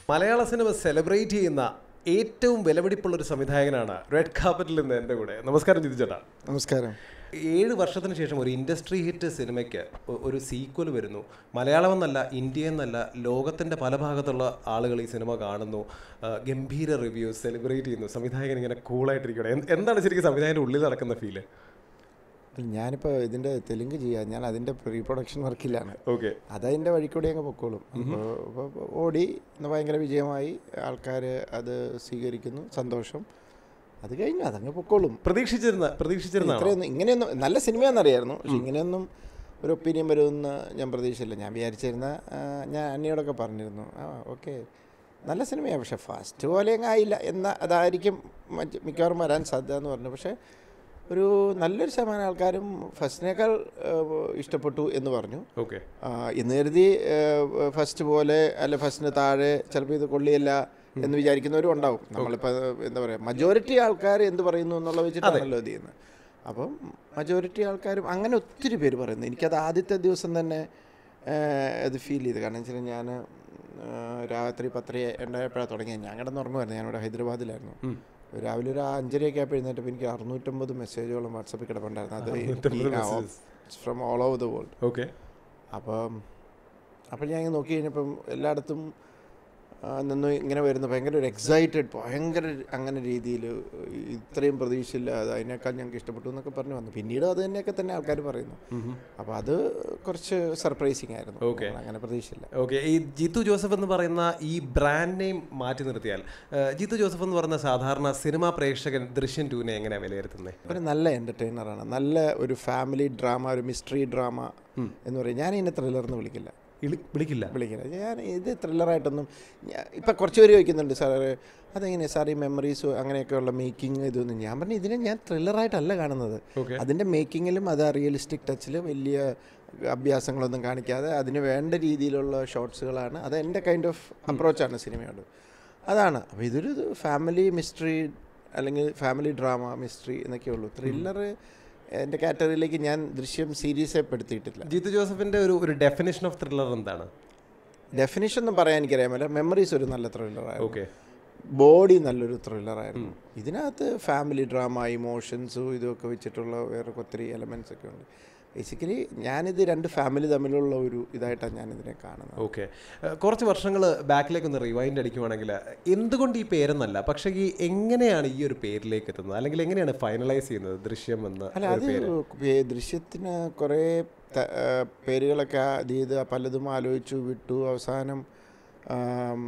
മലയാള cinema celebrate ചെയ്യുന്ന ഏറ്റവും വിലപിടിപ്പുള്ള ഒരു സംവിധായകനാണ് റെഡ് കാർപ്പറ്റിൽ നിന്ന് എൻ്റെ കൂടെ നമസ്കാരം ജിതു ചേട്ടാ നമസ്കാരം ഏഴ് വർഷത്തിന് ശേഷം ഒരു ഇൻഡസ്ട്രി ഹിറ്റ് സിനിമയ്ക്ക് ഒ- ഒരു സീക്വൽ വരുന്നു മലയാളം എന്നല്ല ഇന്ത്യ എന്നല്ല ലോകത്തിൻ്റെ പല ഭാഗത്തുള്ള ആളുകൾ ഈ സിനിമ കാണുന്നു ആ, ഗംഭീര റിവ്യൂസ് സെലിബ്രേറ്റ് ചെയ്യുന്നു സംവിധായകൻ ഇങ്ങനെ കൂളായിട്ടിരിക്കണം എന്ത്- എന്താണ് ശരിക്കും സംവിധായകൻ്റെ ഉള്ളിൽ നടക്കുന്ന ഫീല് ഞാനിപ്പോൾ ഇതിൻ്റെ തെലുങ്ക് ചെയ്യാം ഞാൻ അതിൻ്റെ പ്രീ പ്രൊഡക്ഷൻ വർക്കിലാണ് ഓക്കെ അതതിൻ്റെ വഴിക്കൂടെ അങ്ങ് പൊക്കോളും അപ്പോൾ ഓടി ഇന്ന് ഭയങ്കര വിജയമായി ആൾക്കാർ അത് സ്വീകരിക്കുന്നു സന്തോഷം അത് കഴിഞ്ഞു അതങ്ങ് പൊക്കോളും പ്രതീക്ഷിച്ചിരുന്ന പ്രതീക്ഷിച്ചിരുന്ന ഇത്രയൊന്നും ഇങ്ങനെയൊന്നും നല്ല സിനിമയാണെന്നറിയായിരുന്നു പക്ഷെ ഇങ്ങനെയൊന്നും ഒരു ഒപ്പീനിയൻ വരുമെന്ന് ഞാൻ പ്രതീക്ഷിച്ചില്ല ഞാൻ വിചാരിച്ചിരുന്ന ആ, ഞാൻ അന്നയോടൊക്കെ പറഞ്ഞിരുന്നു ആ ഓക്കെ നല്ല സിനിമയാണ് പക്ഷെ ഫസ്റ്റ് പോലെ അങ്ങ് ആയില്ല എന്ന അതായിരിക്കും മറ്റ് മിക്കവാറും വരാൻ സാധ്യത എന്ന് പറഞ്ഞു പക്ഷേ ഒരു നല്ലൊരു ശതമാനം ആൾക്കാരും ഫസ്റ്റിനേക്കാൾ ആ, ഇഷ്ടപ്പെട്ടു എന്ന് പറഞ്ഞു ഓക്കെ ആ, എന്ന് കരുതി ഫസ്റ്റ് പോലെ അല്ല ഫസ്റ്റിന് താഴെ ചിലപ്പോൾ ഇത് കൊള്ളിയല്ല എന്ന് വിചാരിക്കുന്നവരും ഉണ്ടാവും നമ്മളിപ്പോൾ എന്താ പറയുക മജോറിറ്റി ആൾക്കാർ എന്ത് പറയുന്നു എന്നുള്ള വെച്ചിട്ടാണല്ലോ ഇത് ചെയ്യുന്നത് അപ്പം മജോറിറ്റി ആൾക്കാരും അങ്ങനെ ഒത്തിരി പേര് പറയുന്നു എനിക്കത് ആദ്യത്തെ ദിവസം തന്നെ ആ, അത് ഫീൽ ചെയ്തു കാരണം വെച്ചാൽ ഞാൻ രാത്രി പത്തര ഉണ്ടായപ്പോഴാണ് തുടങ്ങിയത് ഞാൻ കിടന്നുറങ്ങുമായിരുന്നു ഞാനിവിടെ ഹൈദരാബാദിലായിരുന്നു രാവിലെ ഒരു അഞ്ചരയൊക്കെ ആയപ്പോൾ എഴുന്നേറ്റപ്പോൾ എനിക്ക് അറുന്നൂറ്റമ്പത് മെസ്സേജുകളും വാട്സപ്പിൽ കിടപ്പുണ്ടായിരുന്നു അത് from all over the world okay അപ്പം അപ്പം ഞാൻ ഇങ്ങനെ നോക്കി കഴിഞ്ഞപ്പം എല്ലായിടത്തും ആ, നിന്ന് ഇങ്ങനെ വരുന്നു ഭയങ്കര ഒരു എക്സൈറ്റഡ് ഭയങ്കര അങ്ങനെ രീതിയിൽ ഇത്രയും പ്രതീക്ഷയില്ലാതെ അതിനേക്കാൾ ഞങ്ങൾക്ക് ഇഷ്ടപ്പെട്ടു എന്നൊക്കെ പറഞ്ഞു വന്നു പിന്നീട് അത് തന്നെയൊക്കെ തന്നെ ആൾക്കാർ പറയുന്നു അപ്പോൾ അത് കുറച്ച് സർപ്രൈസിങ് ആയിരുന്നു Okay. നമ്മൾ അങ്ങനെ പ്രതീക്ഷയില്ല ഓക്കെ ഈ ജിത്തു ജോസഫ് എന്ന് പറയുന്ന ഈ ബ്രാൻഡ് നെയിം മാറ്റി നിർത്തിയാൽ ആ, ജിത്തു ജോസഫ് എന്ന് പറയുന്ന സാധാരണ സിനിമാ പ്രേക്ഷകൻ ദൃശ്യം ടൂനെ എങ്ങനെയാണ് വിലയിരുത്തുന്നത് ഒരു നല്ല എൻ്റർടൈനറാണ് നല്ല ഒരു ഫാമിലി ഡ്രാമ ഒരു മിസ്റ്ററി ഡ്രാമ എന്ന് പറയും ഞാൻ ഇതിനെ ത്രില്ലർ എന്ന് വിളിക്കില്ല വിളിക്കില്ല വിളിക്കില്ല ഞാൻ ഇത് ത്രില്ലറായിട്ടൊന്നും ഇപ്പം കുറച്ച് പേര് ചോദിക്കുന്നുണ്ട് സാർ അതെങ്ങനെയാണ് സാർ ഈ മെമ്മറീസ് അങ്ങനെയൊക്കെയുള്ള മേക്കിംഗ് ഇതൊന്നും ഞാൻ പറഞ്ഞു ഇതിനെ ഞാൻ ത്രില്ലറായിട്ടല്ല കാണുന്നത് Okay. അതിൻ്റെ മേക്കിങ്ങിലും അത് റിയലിസ്റ്റിക് ടച്ചിൽ വലിയ അഭ്യാസങ്ങളൊന്നും കാണിക്കാതെ അതിന് വേണ്ട രീതിയിലുള്ള ഷോട്ട്സുകളാണ് അത് എൻ്റെ കൈൻഡ് ഓഫ് അപ്രോച്ചാണ് സിനിമയോട് അതാണ് അപ്പോൾ ഇതൊരു ഫാമിലി മിസ്റ്ററി അല്ലെങ്കിൽ ഫാമിലി ഡ്രാമ മിസ്റ്ററി എന്നൊക്കെ ഉള്ളൂ ത്രില്ലർ എൻ്റെ കാറ്റഗറിയിലേക്ക് ഞാൻ ദൃശ്യം സീരീസേ പെടുത്തിയിട്ടില്ല ജിത്തു ജോസഫിന്റെ ഒരു ഒരു ഡെഫിനേഷൻ ഓഫ് ത്രില്ലർ എന്താണ് ഡെഫിനിഷൻ ഒന്നും പറയാൻ എനിക്കറിയാമല്ല മെമ്മറീസ് ഒരു നല്ല ത്രില്ലറായിരുന്നു ഓക്കെ ബോഡി നല്ലൊരു ത്രില്ലറായിരുന്നു ഇതിനകത്ത് ഫാമിലി ഡ്രാമ ഇമോഷൻസും ഇതൊക്കെ വെച്ചിട്ടുള്ള വേറെ ഒത്തിരി എലമെൻസ് ഒക്കെ ഉണ്ട് ബേസിക്കലി ഞാനിത് രണ്ട് ഫാമിലി തമ്മിലുള്ള ഒരു ഇതായിട്ടാണ് ഞാനിതിനെ കാണുന്നത് ഓക്കെ കുറച്ച് വർഷങ്ങൾ ബാക്കിലേക്ക് ഒന്ന് റിവൈൻഡ് അടിക്കുവാണെങ്കിൽ എന്തുകൊണ്ട് ഈ പേരെന്നല്ല പക്ഷേ ഈ എങ്ങനെയാണ് ഈ ഒരു പേരിലേക്ക് എത്തുന്നത് അല്ലെങ്കിൽ എങ്ങനെയാണ് ഫൈനലൈസ് ചെയ്യുന്നത് ദൃശ്യം എന്ന് അല്ല അത് പേ- ദൃശ്യത്തിന് കുറേ ത- ആ, പേരുകളൊക്കെ അത് ചെയ്ത് പലതും ആലോചിച്ചു വിട്ടു അവസാനം ആം,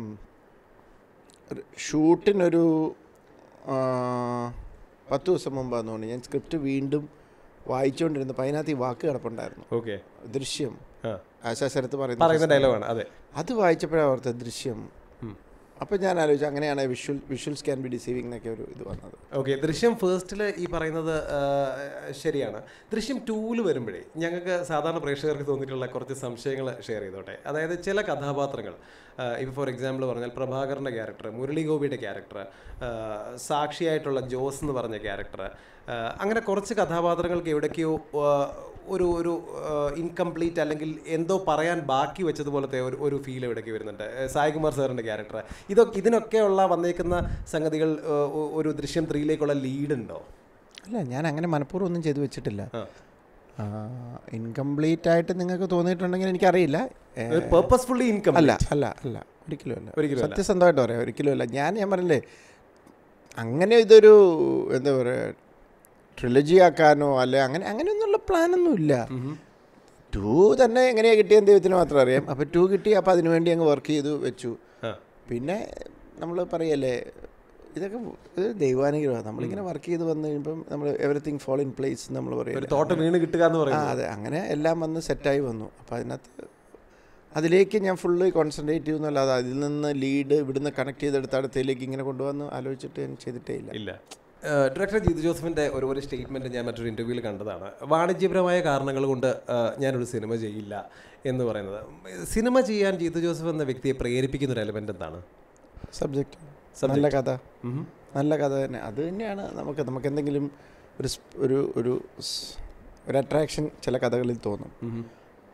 ഒരു ഷൂട്ടിനൊരു ആ, പത്ത് ദിവസം മുമ്പാന്ന് തോന്നുന്നു ഞാൻ സ്ക്രിപ്റ്റ് വീണ്ടും വായിച്ചുകൊണ്ടിരുന്നപ്പോൾ അതിനകത്ത് ഈ വാക്ക് കിടപ്പുണ്ടായിരുന്നു ഓക്കെ ദൃശ്യം ആ ആശാശരത്ത് പറയുന്ന പറയുന്നത് ഡയലോഗാണ് അതെ അത് വായിച്ചപ്പോഴാണ് ഓർത്തത് ദൃശ്യം അപ്പോൾ ഞാൻ ആലോചിച്ചു അങ്ങനെയാണ് visual visuals can be deceiving എന്നൊക്കെ ഒരു ഇത് വന്നത് ഓക്കെ ദൃശ്യം ഫേസ്റ്റിൽ ഈ പറയുന്നത് ആ, ശരിയാണ് ദൃശ്യം ടൂവിൽ വരുമ്പോഴേ ഞങ്ങൾക്ക് സാധാരണ പ്രേക്ഷകർക്ക് തോന്നിയിട്ടുള്ള കുറച്ച് സംശയങ്ങൾ ഷെയർ ചെയ്തോട്ടെ അതായത് ചില കഥാപാത്രങ്ങൾ ഇപ്പോൾ ഫോർ എക്സാമ്പിൾ പറഞ്ഞാൽ പ്രഭാകറിൻ്റെ ക്യാരക്ടർ മുരളി ഗോപിയുടെ ക്യാരക്ടർ സാക്ഷിയായിട്ടുള്ള ജോസ് എന്ന് പറഞ്ഞ ക്യാരക്ടർ അങ്ങനെ കുറച്ച് കഥാപാത്രങ്ങൾക്ക് എവിടേക്കോ ആ, ഒരു ഒരു ഇൻകംപ്ലീറ്റ് അല്ലെങ്കിൽ എന്തോ പറയാൻ ബാക്കി വെച്ചതുപോലത്തെ ഒരു ഒരു ഫീൽ എവിടേക്ക് വരുന്നുണ്ട് ഏ, സായികുമാർ സാറിൻ്റെ ക്യാരക്ടർ ഇതൊക്കെ ഇതിനൊക്കെയുള്ള വന്നേക്കുന്ന സംഗതികൾ ഏ, ഒ- ഒരു ദൃശ്യം ത്രീയിലേക്കുള്ള ലീഡ് ഉണ്ടോ അല്ല ഞാൻ അങ്ങനെ മനഃപൂർവ്വം ഒന്നും ചെയ്തു വെച്ചിട്ടില്ല ആ. ഇൻകംപ്ലീറ്റ് ആയിട്ട് നിങ്ങൾക്ക് തോന്നിയിട്ടുണ്ടെങ്കിൽ എനിക്കറിയില്ല ഏ, പേർപ്പസ്ഫുള്ളി ഇൻകം അല്ല അല്ല അല്ല ഒരിക്കലും അല്ല ഒരിക്കലും അല്ല. സത്യസന്ധമായിട്ട് പറയാം ഒരിക്കലും അല്ല ഞാൻ ഞാൻ പറഞ്ഞില്ലേ അങ്ങനെ ഇതൊരു എന്താ പറയുക ട്രിലജി ആക്കാനോ അല്ലെ അങ്ങനെ അങ്ങനെയൊന്നുള്ള പ്ലാനൊന്നും ഇല്ല ടു തന്നെ എങ്ങനെയാണ് കിട്ടിയെന്ന് ദൈവത്തിന് മാത്രം അറിയാം അപ്പോൾ ടു കിട്ടി അപ്പോൾ അതിനു വേണ്ടി അങ്ങ് വർക്ക് ചെയ്തു വെച്ചു പിന്നെ നമ്മൾ പറയല്ലേ ഇതൊക്കെ ഇത് ദൈവാനുഗ്രഹമാണ് നമ്മളിങ്ങനെ വർക്ക് ചെയ്ത് വന്നു കഴിയുമ്പം നമ്മൾ എവറിത്തിങ് ഫോൾ ഇൻ പ്ലേസ് നമ്മൾ ഒരു പറയും തോട്ടം വീണ് കിട്ടുക എന്ന് ആ പറയുന്നത് അതെ അങ്ങനെ എല്ലാം വന്ന് സെറ്റായി വന്നു അപ്പോൾ അതിനകത്ത് അതിലേക്ക് ഞാൻ ഫുള്ള് കോൺസെൻട്രേറ്റ് ചെയ്യുന്നല്ലാതെ അതിൽ നിന്ന് ലീഡ് ഇവിടുന്ന് കണക്ട് ചെയ്തെടുത്ത് അടുത്തയിലേക്ക് ഇങ്ങനെ കൊണ്ടുവന്ന് ആലോചിച്ചിട്ട് ഞാൻ ചെയ്തിട്ടേ ഇല്ല ഇല്ല ഡയറക്ടർ ജിതു ജോസഫിന്റെ ഒരു ഒരു സ്റ്റേറ്റ്മെന്റ് ഞാൻ മറ്റൊരു ഇന്റർവ്യൂവിൽ കണ്ടതാണ് വാണിജ്യപരമായ കാരണങ്ങൾ കൊണ്ട് ആ, ഞാനൊരു സിനിമ ചെയ്യില്ല എന്ന് പറയുന്നത് സിനിമ ചെയ്യാൻ ജിതു ജോസഫ് എന്ന വ്യക്തിയെ പ്രേരിപ്പിക്കുന്ന ഒരു എലമെന്റ് എന്താണ് സബ്ജക്റ്റ് നല്ല കഥ നല്ല കഥ തന്നെ അത് തന്നെയാണ് നമുക്ക് നമുക്ക് എന്തെങ്കിലും ഒരു സ്- ഒരു ഒരു സ്- ഒരു അട്രാക്ഷൻ ചില കഥകളിൽ തോന്നും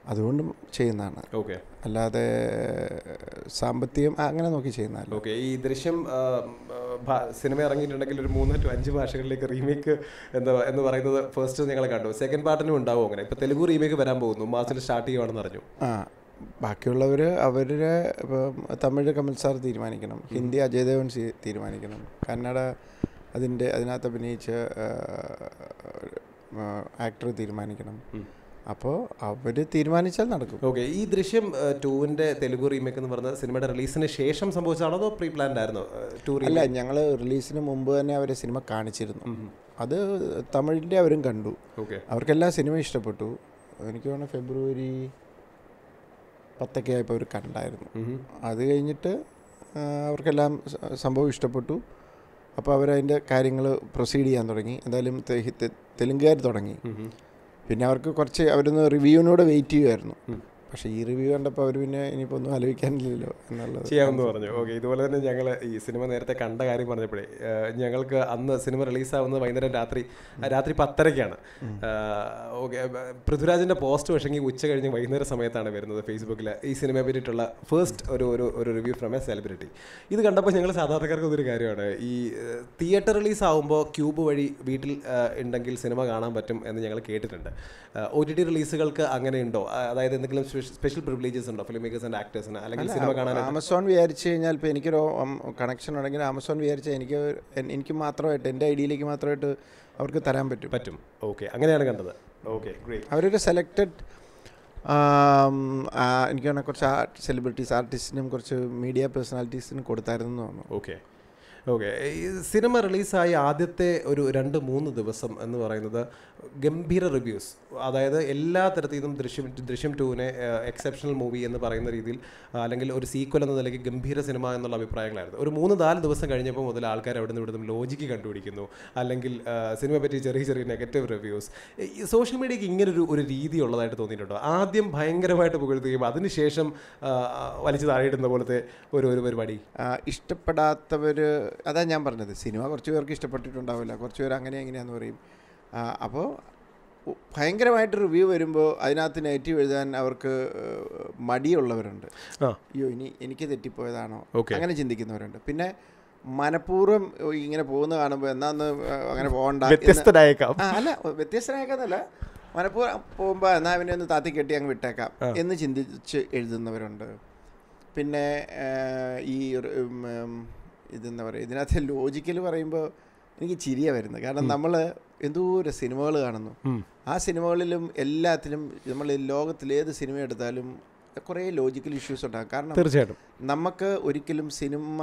അതുകൊണ്ടും ചെയ്യുന്നതാണ് ഓക്കെ അല്ലാതെ സാമ്പത്തികം ആ, അങ്ങനെ നോക്കി ചെയ്യുന്നതല്ല ഓക്കെ ഈ ദൃശ്യം ആ, ആ, ഭ- സിനിമ ഇറങ്ങിയിട്ടുണ്ടെങ്കിൽ ഒരു മൂന്ന് ടു അഞ്ച് ഭാഷകളിലേക്ക് റീമേക്ക് എന്താ എന്ന് പറയുന്നത് ഫസ്റ്റ് ഞങ്ങൾ കണ്ടു സെക്കൻഡ് പാർട്ടിനും ഉണ്ടാവും അങ്ങനെ ഇപ്പൊ തെലുഗു റീമേക്ക് വരാൻ പോകുന്നു മാസത്തിൽ സ്റ്റാർട്ട് ചെയ്യുവാണെന്ന് അറിഞ്ഞു ആ ബാക്കിയുള്ളവർ അവരുടെ ഇപ്പം തമിഴ് കമൽ സാർ തീരുമാനിക്കണം ഹിന്ദി അജയ് ദേവൻ സി- തീരുമാനിക്കണം കന്നഡ അതിൻ്റെ അതിനകത്ത് അഭിനയിച്ച ആക്ടർ തീരുമാനിക്കണം അപ്പോൾ അവർ തീരുമാനിച്ചാൽ നടക്കും ഓക്കെ ഈ ദൃശ്യം ടൂവിന്റെ തെലുഗു റീമേക്ക് എന്ന് പറഞ്ഞ സിനിമയുടെ റിലീസിന് ശേഷം സംഭവിച്ചതാണോ അതോ പ്രീ പ്ലാൻഡ് ആയിരുന്നോ ടൂ അല്ല ഞങ്ങൾ റിലീസിന് മുമ്പ് തന്നെ അവരെ സിനിമ കാണിച്ചിരുന്നു അത് തമിഴിൻ്റെ അവരും കണ്ടു ഓക്കെ അവർക്കെല്ലാം സിനിമ ഇഷ്ടപ്പെട്ടു എനിക്ക് തോന്നുന്നു ഫെബ്രുവരി പത്തൊക്കെ ആയപ്പോൾ അവർ കണ്ടായിരുന്നു അത് കഴിഞ്ഞിട്ട് ആ, അവർക്കെല്ലാം സ- സംഭവം ഇഷ്ടപ്പെട്ടു അപ്പോൾ അവരതിൻ്റെ കാര്യങ്ങൾ പ്രൊസീഡ് ചെയ്യാൻ തുടങ്ങി എന്തായാലും തെ- തെ- തെലുങ്കുകാർ തുടങ്ങി പിന്നെ അവർക്ക് കുറച്ച് അവരൊന്ന് റിവ്യൂവിനോട് വെയിറ്റ് ചെയ്യുമായിരുന്നു പക്ഷേ ഈ റിവ്യൂ കണ്ടപ്പോൾ അവർ പിന്നെ ഇനിയിപ്പോൾ ഒന്നും ആലോചിക്കാനില്ലല്ലോ എന്നുള്ളത് ചെയ്യാമെന്ന് പറഞ്ഞു ഓക്കെ ഇതുപോലെ തന്നെ ഞങ്ങൾ ഈ സിനിമ നേരത്തെ കണ്ട കാര്യം പറഞ്ഞപ്പോഴേ ഏഹ്, ഞങ്ങൾക്ക് അന്ന് സിനിമ റിലീസാവുന്നത് വൈകുന്നേരം രാത്രി ആ, രാത്രി പത്തരയ്ക്കാണ് ഓക്കെ പൃഥ്വിരാജിന്റെ പോസ്റ്റ് പക്ഷേ ഉച്ച കഴിഞ്ഞ് വൈകുന്നേര സമയത്താണ് വരുന്നത് ഫേസ്ബുക്കിൽ ഈ സിനിമയെ പറ്റിയിട്ടുള്ള ഫസ്റ്റ് ഒരു ഒരു ഒരു റിവ്യൂ ഫ്രം എ സെലിബ്രിറ്റി ഇത് കണ്ടപ്പോൾ ഞങ്ങൾ സാധാരണക്കാർക്ക് ഒരു കാര്യമാണ് ഈ തിയേറ്റർ റിലീസ് ആവുമ്പോൾ ക്യൂബ് വഴി വീട്ടിൽ ഏഹ്, ഉണ്ടെങ്കിൽ സിനിമ കാണാൻ പറ്റും എന്ന് ഞങ്ങൾ കേട്ടിട്ടുണ്ട് ഒ ടി ടി റിലീസുകൾക്ക് അങ്ങനെ ഉണ്ടോ അതായത് എന്തെങ്കിലും സ്പെഷ്യൽ പ്രിവിലേജസ് ഉണ്ടോ ഫിലിം മേക്കേഴ്സ് ആൻഡ് ആക്ടേഴ്സിന് അല്ലെങ്കിൽ സിനിമ കാണാൻ ആമസോൺ വിചാരിച്ചു കഴിഞ്ഞാൽ ഇപ്പോൾ എനിക്കൊരു കണക്ഷൻ ഉണ്ടെങ്കിൽ ആമസോൺ വിചാരിച്ചാൽ എനിക്ക് എൻ- എനിക്ക് മാത്രമായിട്ട് എൻ്റെ ഐഡിയയിലേക്ക് മാത്രമായിട്ട് അവർക്ക് തരാൻ പറ്റും പറ്റും ഓക്കെ അങ്ങനെയാണ് കണ്ടത് ഓക്കെ ഗ്രേറ്റ് അവരൊരു സെലക്റ്റഡ് എനിക്ക് തോന്നുന്നു കുറച്ച് ആർട്ട് സെലിബ്രിറ്റീസ് ആർട്ടിസ്റ്റിനും കുറച്ച് മീഡിയ പേഴ്സണാലിറ്റീസിനും കൊടുത്തായിരുന്നു എന്ന് തോന്നുന്നു ഓക്കെ ഓക്കെ ഈ സിനിമ റിലീസായി ആദ്യത്തെ ഒരു രണ്ട് മൂന്ന് ദിവസം എന്ന് പറയുന്നത് ഗംഭീര റിവ്യൂസ് അതായത് എല്ലാ തരത്തിൽ നിന്നും ദൃശ്യം ദൃശ്യം ടൂവിനെ എക്സെപ്ഷണൽ മൂവി എന്ന് പറയുന്ന രീതിയിൽ ആ, അല്ലെങ്കിൽ ഒരു സീക്വൽ എന്ന നിലയ്ക്ക് ഗംഭീര സിനിമ എന്നുള്ള അഭിപ്രായങ്ങളായിരുന്നു ഒരു മൂന്ന് നാല് ദിവസം കഴിഞ്ഞപ്പോൾ മുതൽ ആൾക്കാർ അവിടെ നിന്ന് ഇവിടുന്ന് ലോജിക്ക് കണ്ടുപിടിക്കുന്നു അല്ലെങ്കിൽ ആ, സിനിമയെ പറ്റി ചെറിയ ചെറിയ നെഗറ്റീവ് റിവ്യൂസ് ഈ സോഷ്യൽ മീഡിയയ്ക്ക് ഇങ്ങനൊരു ഒരു രീതി ഉള്ളതായിട്ട് തോന്നിയിട്ടുണ്ടോ ആദ്യം ഭയങ്കരമായിട്ട് പുകഴ്ത്തുകയും അതിനുശേഷം ആ, വലിച്ചു താഴെയിടുന്ന പോലത്തെ ഒരു ഒരു പരിപാടി ഇഷ്ടപ്പെടാത്തവർ അതാ ഞാൻ പറഞ്ഞത് സിനിമ കുറച്ച് പേർക്ക് ഇഷ്ടപ്പെട്ടിട്ടുണ്ടാവില്ല കുറച്ച് പേർ അങ്ങനെ എങ്ങനെയാന്ന് പറയും അപ്പോൾ ഭയങ്കരമായിട്ട് റിവ്യൂ വരുമ്പോൾ അതിനകത്ത് നെഗറ്റീവ് എഴുതാൻ അവർക്ക് ഏഹ്, മടിയുള്ളവരുണ്ട് ആ അയ്യോ ഇനി എനിക്ക് തെറ്റിപ്പോയതാണോ Okay. അങ്ങനെ ചിന്തിക്കുന്നവരുണ്ട് പിന്നെ മനഃപൂർവ്വം ഇങ്ങനെ പോകുന്ന കാണുമ്പോൾ എന്നാന്ന് അങ്ങനെ പോകണ്ട എന്ന് വ്യത്യസ്തരായേക്കാം ആ അല്ല വ്യത്യസ്തനാക്കുന്നല്ല മനഃപൂർവ്വം പോകുമ്പോൾ എന്നാൽ അവനെ ഒന്ന് താത്തി കെട്ടി അങ്ങ് വിട്ടേക്കാം എന്ന് ചിന്തിച്ച് എഴുതുന്നവരുണ്ട് പിന്നെ ആ, ഈ ഒരു, ഉം, ഉം, ഇതെന്താ പറയുക ഇതിനകത്ത് ലോജിക്കൽ പറയുമ്പോൾ എനിക്ക് ചിരിയ വരുന്നത് കാരണം നമ്മൾ എന്തോരം സിനിമകൾ കാണുന്നു ആ സിനിമകളിലും എല്ലാത്തിലും നമ്മൾ ലോകത്തിൽ ഏത് സിനിമ എടുത്താലും കുറേ ലോജിക്കൽ ഇഷ്യൂസ് ഉണ്ടാകും കാരണം തീർച്ചയായിട്ടും നമുക്ക് ഒരിക്കലും സിനിമ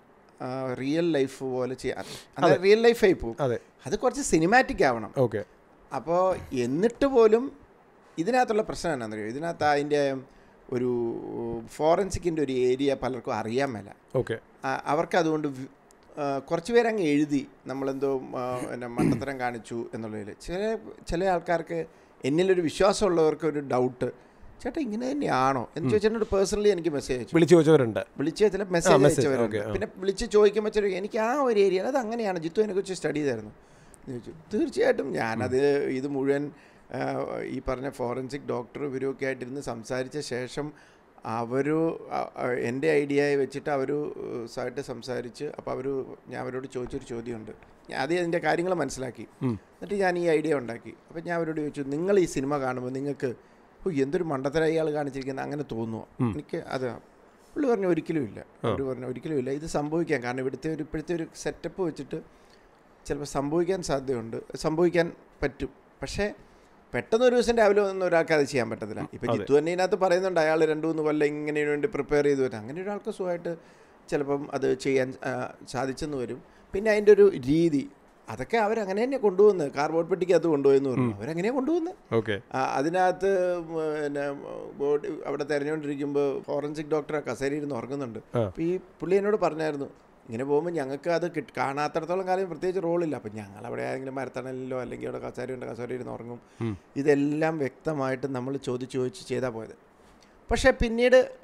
റിയൽ ലൈഫ് പോലെ ചെയ്യാൻ അത് റിയൽ ലൈഫായി പോകും അതെ അത് കുറച്ച് സിനിമാറ്റിക് ആവണം ഓക്കെ അപ്പോൾ എന്നിട്ട് പോലും ഇതിനകത്തുള്ള പ്രശ്നം എന്നാണെന്നറിയോ ഇതിനകത്ത് അതിൻ്റെ ഒരു ഫോറൻസിക്കിൻ്റെ ഒരു ഏരിയ പലർക്കും അറിയാൻ മേല ഓക്കെ ആ, അവർക്ക് അതുകൊണ്ട് വി- ആ, കുറച്ച് പേരങ്ങ് എഴുതി നമ്മളെന്തോ ആ, പിന്നെ മണ്ടത്തരം കാണിച്ചു എന്നുള്ളതിൽ ചില ചില ആൾക്കാർക്ക് എന്നിലൊരു വിശ്വാസമുള്ളവർക്ക് ഒരു ഡൗട്ട് ചേട്ടാ ഇങ്ങനെ തന്നെയാണോ എന്ന് ചോദിച്ചാൽ എന്നോട് പേഴ്സണലി എനിക്ക് മെസ്സേജ് അയച്ചു വിളിച്ചു ചോദിച്ചവരുണ്ട് വിളിച്ച് ചില മെസ്സേജ് message, അയച്ചവരുണ്ട് okay, ആ. പിന്നെ വിളിച്ച് ചോദിക്കുമ്പോൾ ചെറിയ എനിക്ക് ആ ഒരു ഏരിയ അത് അങ്ങനെയാണ് ജിത്തു അതിനെക്കുറിച്ച് സ്റ്റഡി ചെയ്തായിരുന്നു എന്ന് ചോദിച്ചു തീർച്ചയായിട്ടും ഞാനത് ഇത് മുഴുവൻ ആ, ഈ പറഞ്ഞ ഫോറൻസിക് ഡോക്ടർ ഇവരൊക്കെ ആയിട്ടിരുന്ന് സംസാരിച്ച ശേഷം അവർ എൻ്റെ ഐഡിയയെ വെച്ചിട്ട് അവർ ആയിട്ട് സംസാരിച്ച് അപ്പോൾ അവർ ഞാൻ അവരോട് ചോദിച്ചൊരു ചോദ്യമുണ്ട് ഞാൻ ആദ്യം അതിൻ്റെ കാര്യങ്ങൾ മനസ്സിലാക്കി എന്നിട്ട് ഞാൻ ഈ ഐഡിയ ഉണ്ടാക്കി അപ്പോൾ ഞാൻ അവരോട് ചോദിച്ചു നിങ്ങൾ ഈ സിനിമ കാണുമ്പോൾ നിങ്ങൾക്ക് ഓ എന്തൊരു മണ്ടത്തരായി ആൾ കാണിച്ചിരിക്കുന്നത് അങ്ങനെ തോന്നുമോ എനിക്ക് അത് പുള്ളി പറഞ്ഞു ഒരിക്കലും ഇല്ല അവർ പറഞ്ഞു ഒരിക്കലും ഇല്ല ഇത് സംഭവിക്കാം കാരണം ഇവിടുത്തെ ഒരു ഇപ്പോഴത്തെ ഒരു സെറ്റപ്പ് വെച്ചിട്ട് ചിലപ്പോൾ സംഭവിക്കാൻ സാധ്യതയുണ്ട് സംഭവിക്കാൻ പറ്റും പക്ഷേ പെട്ടെന്ന് ഒരു ദിവസം രാവിലെ ഒന്നും ഒരാൾക്ക് അത് ചെയ്യാൻ പറ്റത്തില്ല ഇപ്പം ജിത്തു തന്നെ ഇതിനകത്ത് പറയുന്നുണ്ട് അയാൾ രണ്ട് മൂന്ന് കൊല്ലം ഇങ്ങനെ വേണ്ടി പ്രിപ്പയർ ചെയ്ത് വരും അങ്ങനെ ഒരാൾക്ക് സുഖമായിട്ട് ചിലപ്പം അത് ചെയ്യാൻ ആ, സാധിച്ചെന്ന് വരും പിന്നെ അതിൻ്റെ ഒരു രീതി അതൊക്കെ അവരങ്ങനെ തന്നെ കൊണ്ടുവന്ന് കാർബോർഡ് പെട്ടിക്ക് അത് കൊണ്ടുപോയെന്ന് പറഞ്ഞു അവരങ്ങനെയാണ് കൊണ്ടുവന്ന് ഓക്കെ ആ, അതിനകത്ത് പിന്നെ ബോഡി അവിടെ തിരഞ്ഞുകൊണ്ടിരിക്കുമ്പോൾ ഫോറൻസിക് ഡോക്ടർ കസേരയിൽ ഇരുന്ന് ഉറങ്ങുന്നുണ്ട് ആ. അപ്പോൾ ഈ പുള്ളി എന്നോട് പറഞ്ഞായിരുന്നു ഇങ്ങനെ പോകുമ്പോൾ ഞങ്ങൾക്ക് അത് കിട്ട് കാണാത്തടത്തോളം കാലം പ്രത്യേകിച്ച് റോളില്ല അപ്പം ഞങ്ങൾ അവിടെ ആരെങ്കിലും മരത്തണലിലോ അല്ലെങ്കിൽ അവിടെ കസേരയുണ്ട് കസേര ഇരുന്ന് ഉറങ്ങും ഇതെല്ലാം വ്യക്തമായിട്ട് നമ്മൾ ചോദിച്ച് ചോദിച്ച് ചെയ്താൽ പോയത് പക്ഷേ പിന്നീട്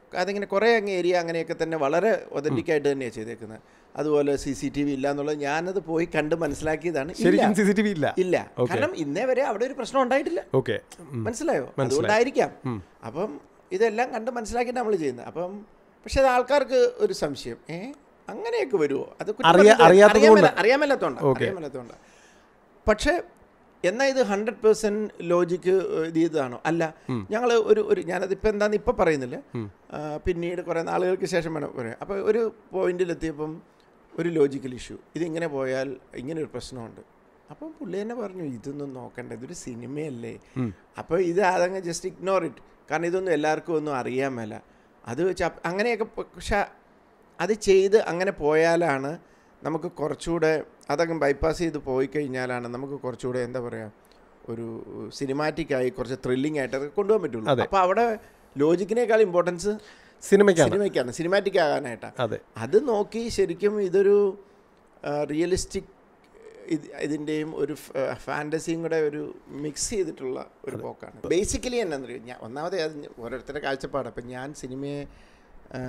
അതിങ്ങനെ കുറേ അങ്ങ് ഏരിയ അങ്ങനെയൊക്കെ തന്നെ വളരെ ഒതൻറ്റിക് ആയിട്ട് തന്നെയാണ് ചെയ്തേക്കുന്നത് അതുപോലെ സി സി ടി വി ഇല്ല എന്നുള്ളത് ഞാനത് പോയി കണ്ട് മനസ്സിലാക്കിയതാണ് ഇല്ല. ശരിക്കും സി സി ടി വി ഇല്ല ഇല്ല കാരണം ഇന്നേ വരെ അവിടെ ഒരു പ്രശ്നം ഉണ്ടായിട്ടില്ല ഓക്കെ മനസ്സിലായോ അതുകൊണ്ടായിരിക്കാം അപ്പം ഇതെല്ലാം കണ്ട് മനസ്സിലാക്കിയിട്ട് നമ്മൾ ചെയ്യുന്നത് അപ്പം പക്ഷെ അത് ആൾക്കാർക്ക് ഒരു സംശയം ഏ അങ്ങനെയൊക്കെ വരുമോ അത് കുറ്റം അറിയാ- പറഞ്ഞിട്ട് അറിയാത്തത് അറിയാൻ കൊണ്ട്. മേല- അറിയാൻ മേലാത്തോണ്ടാ അറിയാൻ മേലാത്തോണ്ടാ പക്ഷേ എന്നാൽ ഇത് ഹൺഡ്രഡ് പേഴ്സൻറ്റ് ലോജിക്ക് ഇത് ചെയ്തതാണോ അല്ല ഞങ്ങൾ ഒരു ഒരു ഞാനതിപ്പോൾ എന്താണെന്ന് ഇപ്പം പറയുന്നില്ല ആ, പിന്നീട് കുറേ നാളുകൾക്ക് ശേഷം വേണം പറയാം അപ്പോൾ ഒരു പോയിന്റിലെത്തിയപ്പം ഒരു ലോജിക്കൽ ഇഷ്യൂ ഇതിങ്ങനെ പോയാൽ ഇങ്ങനെ ഒരു പ്രശ്നമുണ്ട് അപ്പം പുള്ളി തന്നെ പറഞ്ഞു ഇതൊന്നും നോക്കണ്ട ഇതൊരു സിനിമയല്ലേ അപ്പോൾ ഇത് അതങ്ങ് ജസ്റ്റ് ഇഗ്നോർ ഇറ്റ് കാരണം ഇതൊന്നും എല്ലാവർക്കും ഒന്നും അറിയാൻ മേല അത് വെച്ച് അപ്പ- അങ്ങനെയൊക്കെ പ- പക്ഷെ അത് ചെയ്ത് അങ്ങനെ പോയാലാണ് നമുക്ക് കുറച്ചുകൂടെ അതങ്ങ് ബൈപ്പാസ് ചെയ്ത് പോയി കഴിഞ്ഞാലാണ് നമുക്ക് കുറച്ചുകൂടെ എന്താ പറയുക ഒരു സിനിമാറ്റിക്കായി കുറച്ച് ത്രില്ലിംഗ് ആയിട്ട് അതൊക്കെ കൊണ്ടുപോകാൻ പറ്റുള്ളൂ അപ്പോൾ അവിടെ ലോജിക്കിനേക്കാൾ ഇമ്പോർട്ടൻസ് സിനിമയ്ക്കാണ് സിനിമയ്ക്കാണ് സിനിമാറ്റിക് ആകാനായിട്ടാണ് അതെ അത് നോക്കി ശരിക്കും ഇതൊരു റിയലിസ്റ്റിക് ഇത് ഇതിൻ്റെയും ഒരു ഫാൻറ്റസിയും കൂടെ ഒരു മിക്സ് ചെയ്തിട്ടുള്ള ഒരു പോക്കാണ് ബേസിക്കലി എന്നാന്നറിയോ ഞാൻ ഒന്നാമത് അത് ഞ- ഓരോരുത്തരുടെ കാഴ്ചപ്പാട് അപ്പം ഞാൻ സിനിമയെ ആ,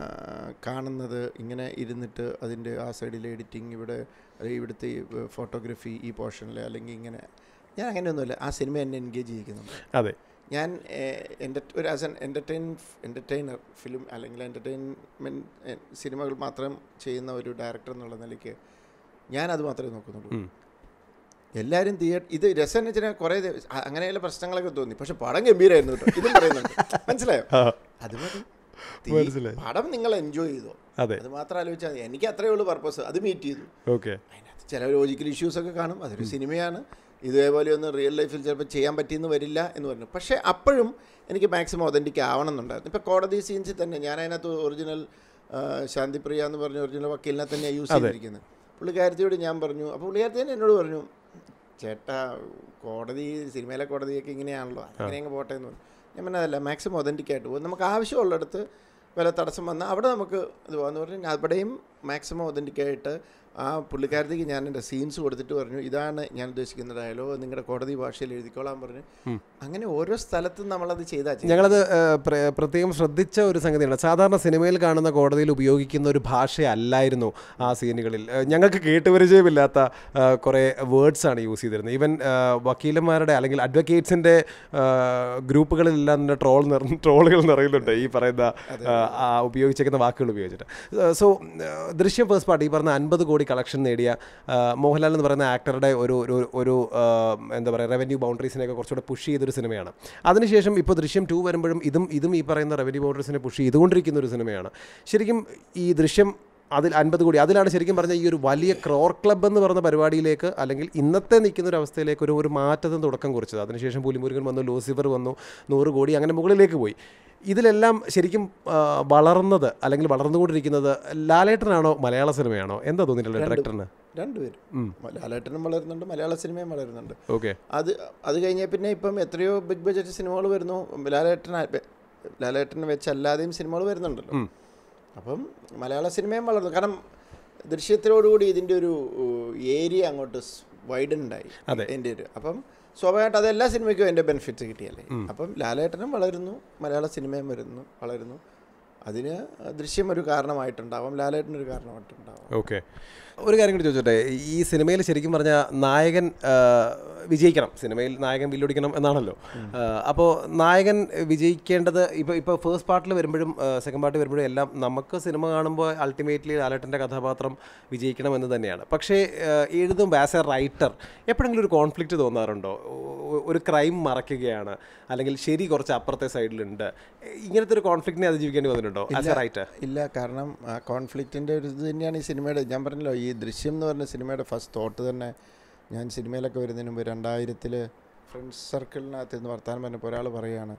കാണുന്നത് ഇങ്ങനെ ഇരുന്നിട്ട് അതിൻ്റെ ആ സൈഡിലെ എഡിറ്റിംഗ് ഇവിടെ അത് ഇവിടുത്തെ ഫോട്ടോഗ്രഫി ഈ പോർഷനിൽ അല്ലെങ്കിൽ ഇങ്ങനെ ഞാൻ അങ്ങനെയൊന്നുമില്ല ആ സിനിമ എന്നെ എൻഗേജ് ചെയ്യിക്കുന്നുണ്ട് അതെ ഞാൻ എൻ്റെ ഒരു ആസ് എൻ എൻ്റർടൈൻ എൻ്റർടൈനർ ഫിലിം അല്ലെങ്കിൽ എൻ്റർടൈൻമെൻറ്റ് സിനിമകൾ മാത്രം ചെയ്യുന്ന ഒരു ഡയറക്ടർ എന്നുള്ള നിലയ്ക്ക് ഞാനത് മാത്രമേ നോക്കുന്നുള്ളൂ ഉം. എല്ലാവരും തിയേറ്റർ ഇത് രസം എന്ന് വെച്ചാൽ കുറേ ദേ- അ- അങ്ങനെയുള്ള പ്രശ്നങ്ങളൊക്കെ തോന്നി പക്ഷെ പടം ഗംഭീരമായിരുന്നു കേട്ടോ ഇതും പറയുന്നുണ്ട് മനസ്സിലായോ ആ, അത് മതി തീ- മനസ്സിലായി. പടം നിങ്ങൾ എൻജോയ് ചെയ്തോ അതെ അത് മാത്രം ആലോചിച്ചാൽ മതി എനിക്ക് അത്രയേ ഉള്ളൂ പർപ്പസ് അത് മീറ്റ് ചെയ്തു ഓക്കെ അതിനകത്ത് ചില ലോജിക്കൽ ഇഷ്യൂസ് ഒക്കെ കാണും അതൊരു സിനിമയാണ് ഇതേപോലെ ഒന്നും റിയൽ ലൈഫിൽ ചിലപ്പോൾ ചെയ്യാൻ പറ്റിയെന്ന് വരില്ല എന്ന് പറഞ്ഞു പക്ഷേ അപ്പോഴും എനിക്ക് മാക്സിമം ഒതൻറ്റിക് ആവണം എന്നുണ്ടായിരുന്നു ഇപ്പോൾ കോടതി സീൻസിൽ തന്നെ ഞാൻ അതിനകത്ത് ഒറിജിനൽ ശാന്തിപ്രിയ എന്ന് പറഞ്ഞ ഒറിജിനൽ വക്കീലിനെ തന്നെ യൂസ് ചെയ്തിരിക്കുന്നത് പുള്ളിക്കാരത്തിയോട് ഞാൻ പറഞ്ഞു അപ്പോൾ പുള്ളിക്കാരത്തി തന്നെ എന്നോട് പറഞ്ഞു ചേട്ടാ കോടതി സിനിമയിലെ കോടതിയൊക്കെ ഇങ്ങനെയാണല്ലോ അങ്ങനെ അങ്ങ് പോട്ടെ എന്ന് പറഞ്ഞു ഞാൻ പറഞ്ഞ അതല്ല മാക്സിമം ഒതൻറ്റിക് ആയിട്ട് പോകും നമുക്ക് ആവശ്യമുള്ളിടത്ത് വില തടസ്സം വന്നാൽ അവിടെ നമുക്ക് ഇത് പോകാമെന്ന് പറഞ്ഞു അവിടെയും മാക്സിമം ഒതൻറ്റിക് ആയിട്ട് ആ പുള്ളിക്കാരത്തേക്ക് ഞാൻ എൻ്റെ സീൻസ് കൊടുത്തിട്ട് പറഞ്ഞു ഇതാണ് ഞാൻ ഉദ്ദേശിക്കുന്ന ഡയലോഗ് നിങ്ങളുടെ കോടതി ഭാഷയിൽ എഴുതിക്കോളാൻ പറഞ്ഞു അങ്ങനെ ഓരോ സ്ഥലത്തും നമ്മളത് ചെയ്താൽ ചെയ്യും ഞങ്ങളത് ഏഹ്, പ്ര- പ്രത്യേകം ശ്രദ്ധിച്ച ഒരു സംഗതിയാണ് സാധാരണ സിനിമയിൽ കാണുന്ന കോടതിയിൽ ഉപയോഗിക്കുന്ന ഒരു ഭാഷയല്ലായിരുന്നു ആ സീനുകളിൽ ഏഹ്, ഞങ്ങൾക്ക് കേട്ടുപരിചയമില്ലാത്ത ഏഹ്, കുറേ വേർഡ്സ് ആണ് യൂസ് ചെയ്തിരുന്നത് ഈവൻ ഏഹ്, വക്കീലന്മാരുടെ അല്ലെങ്കിൽ അഡ്വക്കേറ്റ്സിൻ്റെ ഗ്രൂപ്പുകളിലെല്ലാം തന്നെ ട്രോൾ നിറ ട്രോളുകൾ നിറയുന്നുണ്ട് ഈ പറയുന്ന ഏഹ്, ആ ഉപയോഗിച്ചേക്കുന്ന വാക്കുകൾ ഉപയോഗിച്ചിട്ട് സോ ദൃശ്യം ഫസ്റ്റ് പാർട്ട് ഈ പറഞ്ഞ അൻപത് കോടി കളക്ഷൻ നേടിയ ഏഹ്, മോഹൻലാൽ എന്ന് പറയുന്ന ആക്ടറുടെ ഒരു ഒരു ഒരു ഏഹ്, എന്താ പറയുക റവന്യൂ ബൗണ്ടറീസിനെയൊക്കെ കുറച്ചുകൂടെ പുഷ് ചെയ്തൊരു സിനിമയാണ് അതിനുശേഷം ഇപ്പോൾ ദൃശ്യം ടു വരുമ്പോഴും ഇതും ഇതും ഈ പറയുന്ന റവന്യൂ ബൗണ്ടറീസിനെ പുഷ് ചെയ്തുകൊണ്ടിരിക്കുന്ന ഒരു സിനിമയാണ് ശരിക്കും ഈ ദൃശ്യം അതിൽ അൻപത് കോടി അതിലാണ് ശരിക്കും പറഞ്ഞ ഈ ഒരു വലിയ ക്രോർ ക്ലബ്ബ് എന്ന് പറയുന്ന പരിപാടിയിലേക്ക് അല്ലെങ്കിൽ ഇന്നത്തെ നിൽക്കുന്ന ഒരു അവസ്ഥയിലേക്ക് ഒരു ഒരു മാറ്റത്തിന് തുടക്കം കുറിച്ചത് അതിനുശേഷം പുലിമുരുകൻ വന്നു ലൂസിഫർ വന്നു നൂറ് കോടി അങ്ങനെ മുകളിലേക്ക് പോയി ഇതിലെല്ലാം ശരിക്കും ആ, വളർന്നത് അല്ലെങ്കിൽ വളർന്നുകൊണ്ടിരിക്കുന്നത് ലാലേട്ടനാണോ മലയാള സിനിമയാണോ എന്താ തോന്നിയിട്ടുള്ളത് ഡയറക്ടറിന് രണ്ടുപേരും ലാലേട്ടനും വളരുന്നുണ്ട് മലയാള സിനിമയും വളരുന്നുണ്ട് ഓക്കെ അത് അത് കഴിഞ്ഞ പിന്നെ ഇപ്പം എത്രയോ ബിഗ് ബഡ്ജറ്റ് സിനിമകൾ വരുന്നു ലാലേട്ടൻ ലാലേട്ടനെ വെച്ചല്ലാതെയും സിനിമകൾ വരുന്നുണ്ടല്ലോ അപ്പം മലയാള സിനിമയും വളർന്നു കാരണം ദൃശ്യത്തിനോടുകൂടി ഇതിൻ്റെ ഒരു ഏരിയ അങ്ങോട്ട് വൈഡൻ ഉണ്ടായി അതെ. എൻ്റെ ഒരു അപ്പം സ്വാഭാവികമായിട്ട് അത് എല്ലാ സിനിമയ്ക്കും അതിൻ്റെ ബെനിഫിറ്റ്സ് കിട്ടിയല്ലേ അപ്പം ലാലേട്ടനും വളരുന്നു മലയാള സിനിമയും വരുന്നു വളരുന്നു അതിന് ദൃശ്യം ഒരു കാരണമായിട്ടുണ്ടാവാം ലാലേട്ടനൊരു കാരണമായിട്ടുണ്ടാവാം ഓക്കെ ഒരു കാര്യം കൂടി ചോദിച്ചോട്ടെ ഈ സിനിമയിൽ ശരിക്കും പറഞ്ഞാൽ നായകൻ ആ, വിജയിക്കണം സിനിമയിൽ നായകൻ വില്ലൊടിക്കണം എന്നാണല്ലോ അപ്പോൾ നായകൻ വിജയിക്കേണ്ടത് ഇപ്പോൾ ഇപ്പോൾ ഫസ്റ്റ് പാർട്ടിൽ വരുമ്പോഴും സെക്കൻഡ് പാർട്ടിൽ വരുമ്പോഴും എല്ലാം നമുക്ക് സിനിമ കാണുമ്പോൾ അൾട്ടിമേറ്റ്ലി ലാലേട്ടൻ്റെ കഥാപാത്രം വിജയിക്കണം എന്ന് തന്നെയാണ് പക്ഷേ ആ, എഴുതുമ്പോൾ ആസ് എ റൈറ്റർ എപ്പോഴെങ്കിലും ഒരു കോൺഫ്ലിക്റ്റ് തോന്നാറുണ്ടോ ഒ- ഒരു ക്രൈം മറയ്ക്കുകയാണ് അല്ലെങ്കിൽ ശരി കുറച്ച് അപ്പുറത്തെ സൈഡിലുണ്ട് ഇങ്ങനത്തെ ഒരു കോൺഫ്ലിക്റ്റിനെ അതിജീവിക്കേണ്ടി വന്നിട്ടുണ്ടോ ആസ് എ റൈറ്റർ ഇല്ല കാരണം ആ കോൺഫ്ലിക്റ്റിൻ്റെ ഒരു ഇത് തന്നെയാണ് ഈ സിനിമയുടെ ഞാൻ പറഞ്ഞല്ലോ ഈ ദൃശ്യം എന്ന് പറഞ്ഞ സിനിമയുടെ ഫസ്റ്റ് തോട്ട് തന്നെ ഞാൻ സിനിമയിലൊക്കെ വരുന്നതിന് മുമ്പ് രണ്ടായിരത്തിൽ ഫ്രണ്ട്സ് സർക്കിളിനകത്ത് നിന്ന് വർത്താനം പറഞ്ഞപ്പോൾ ഒരാൾ പറയുകയാണ്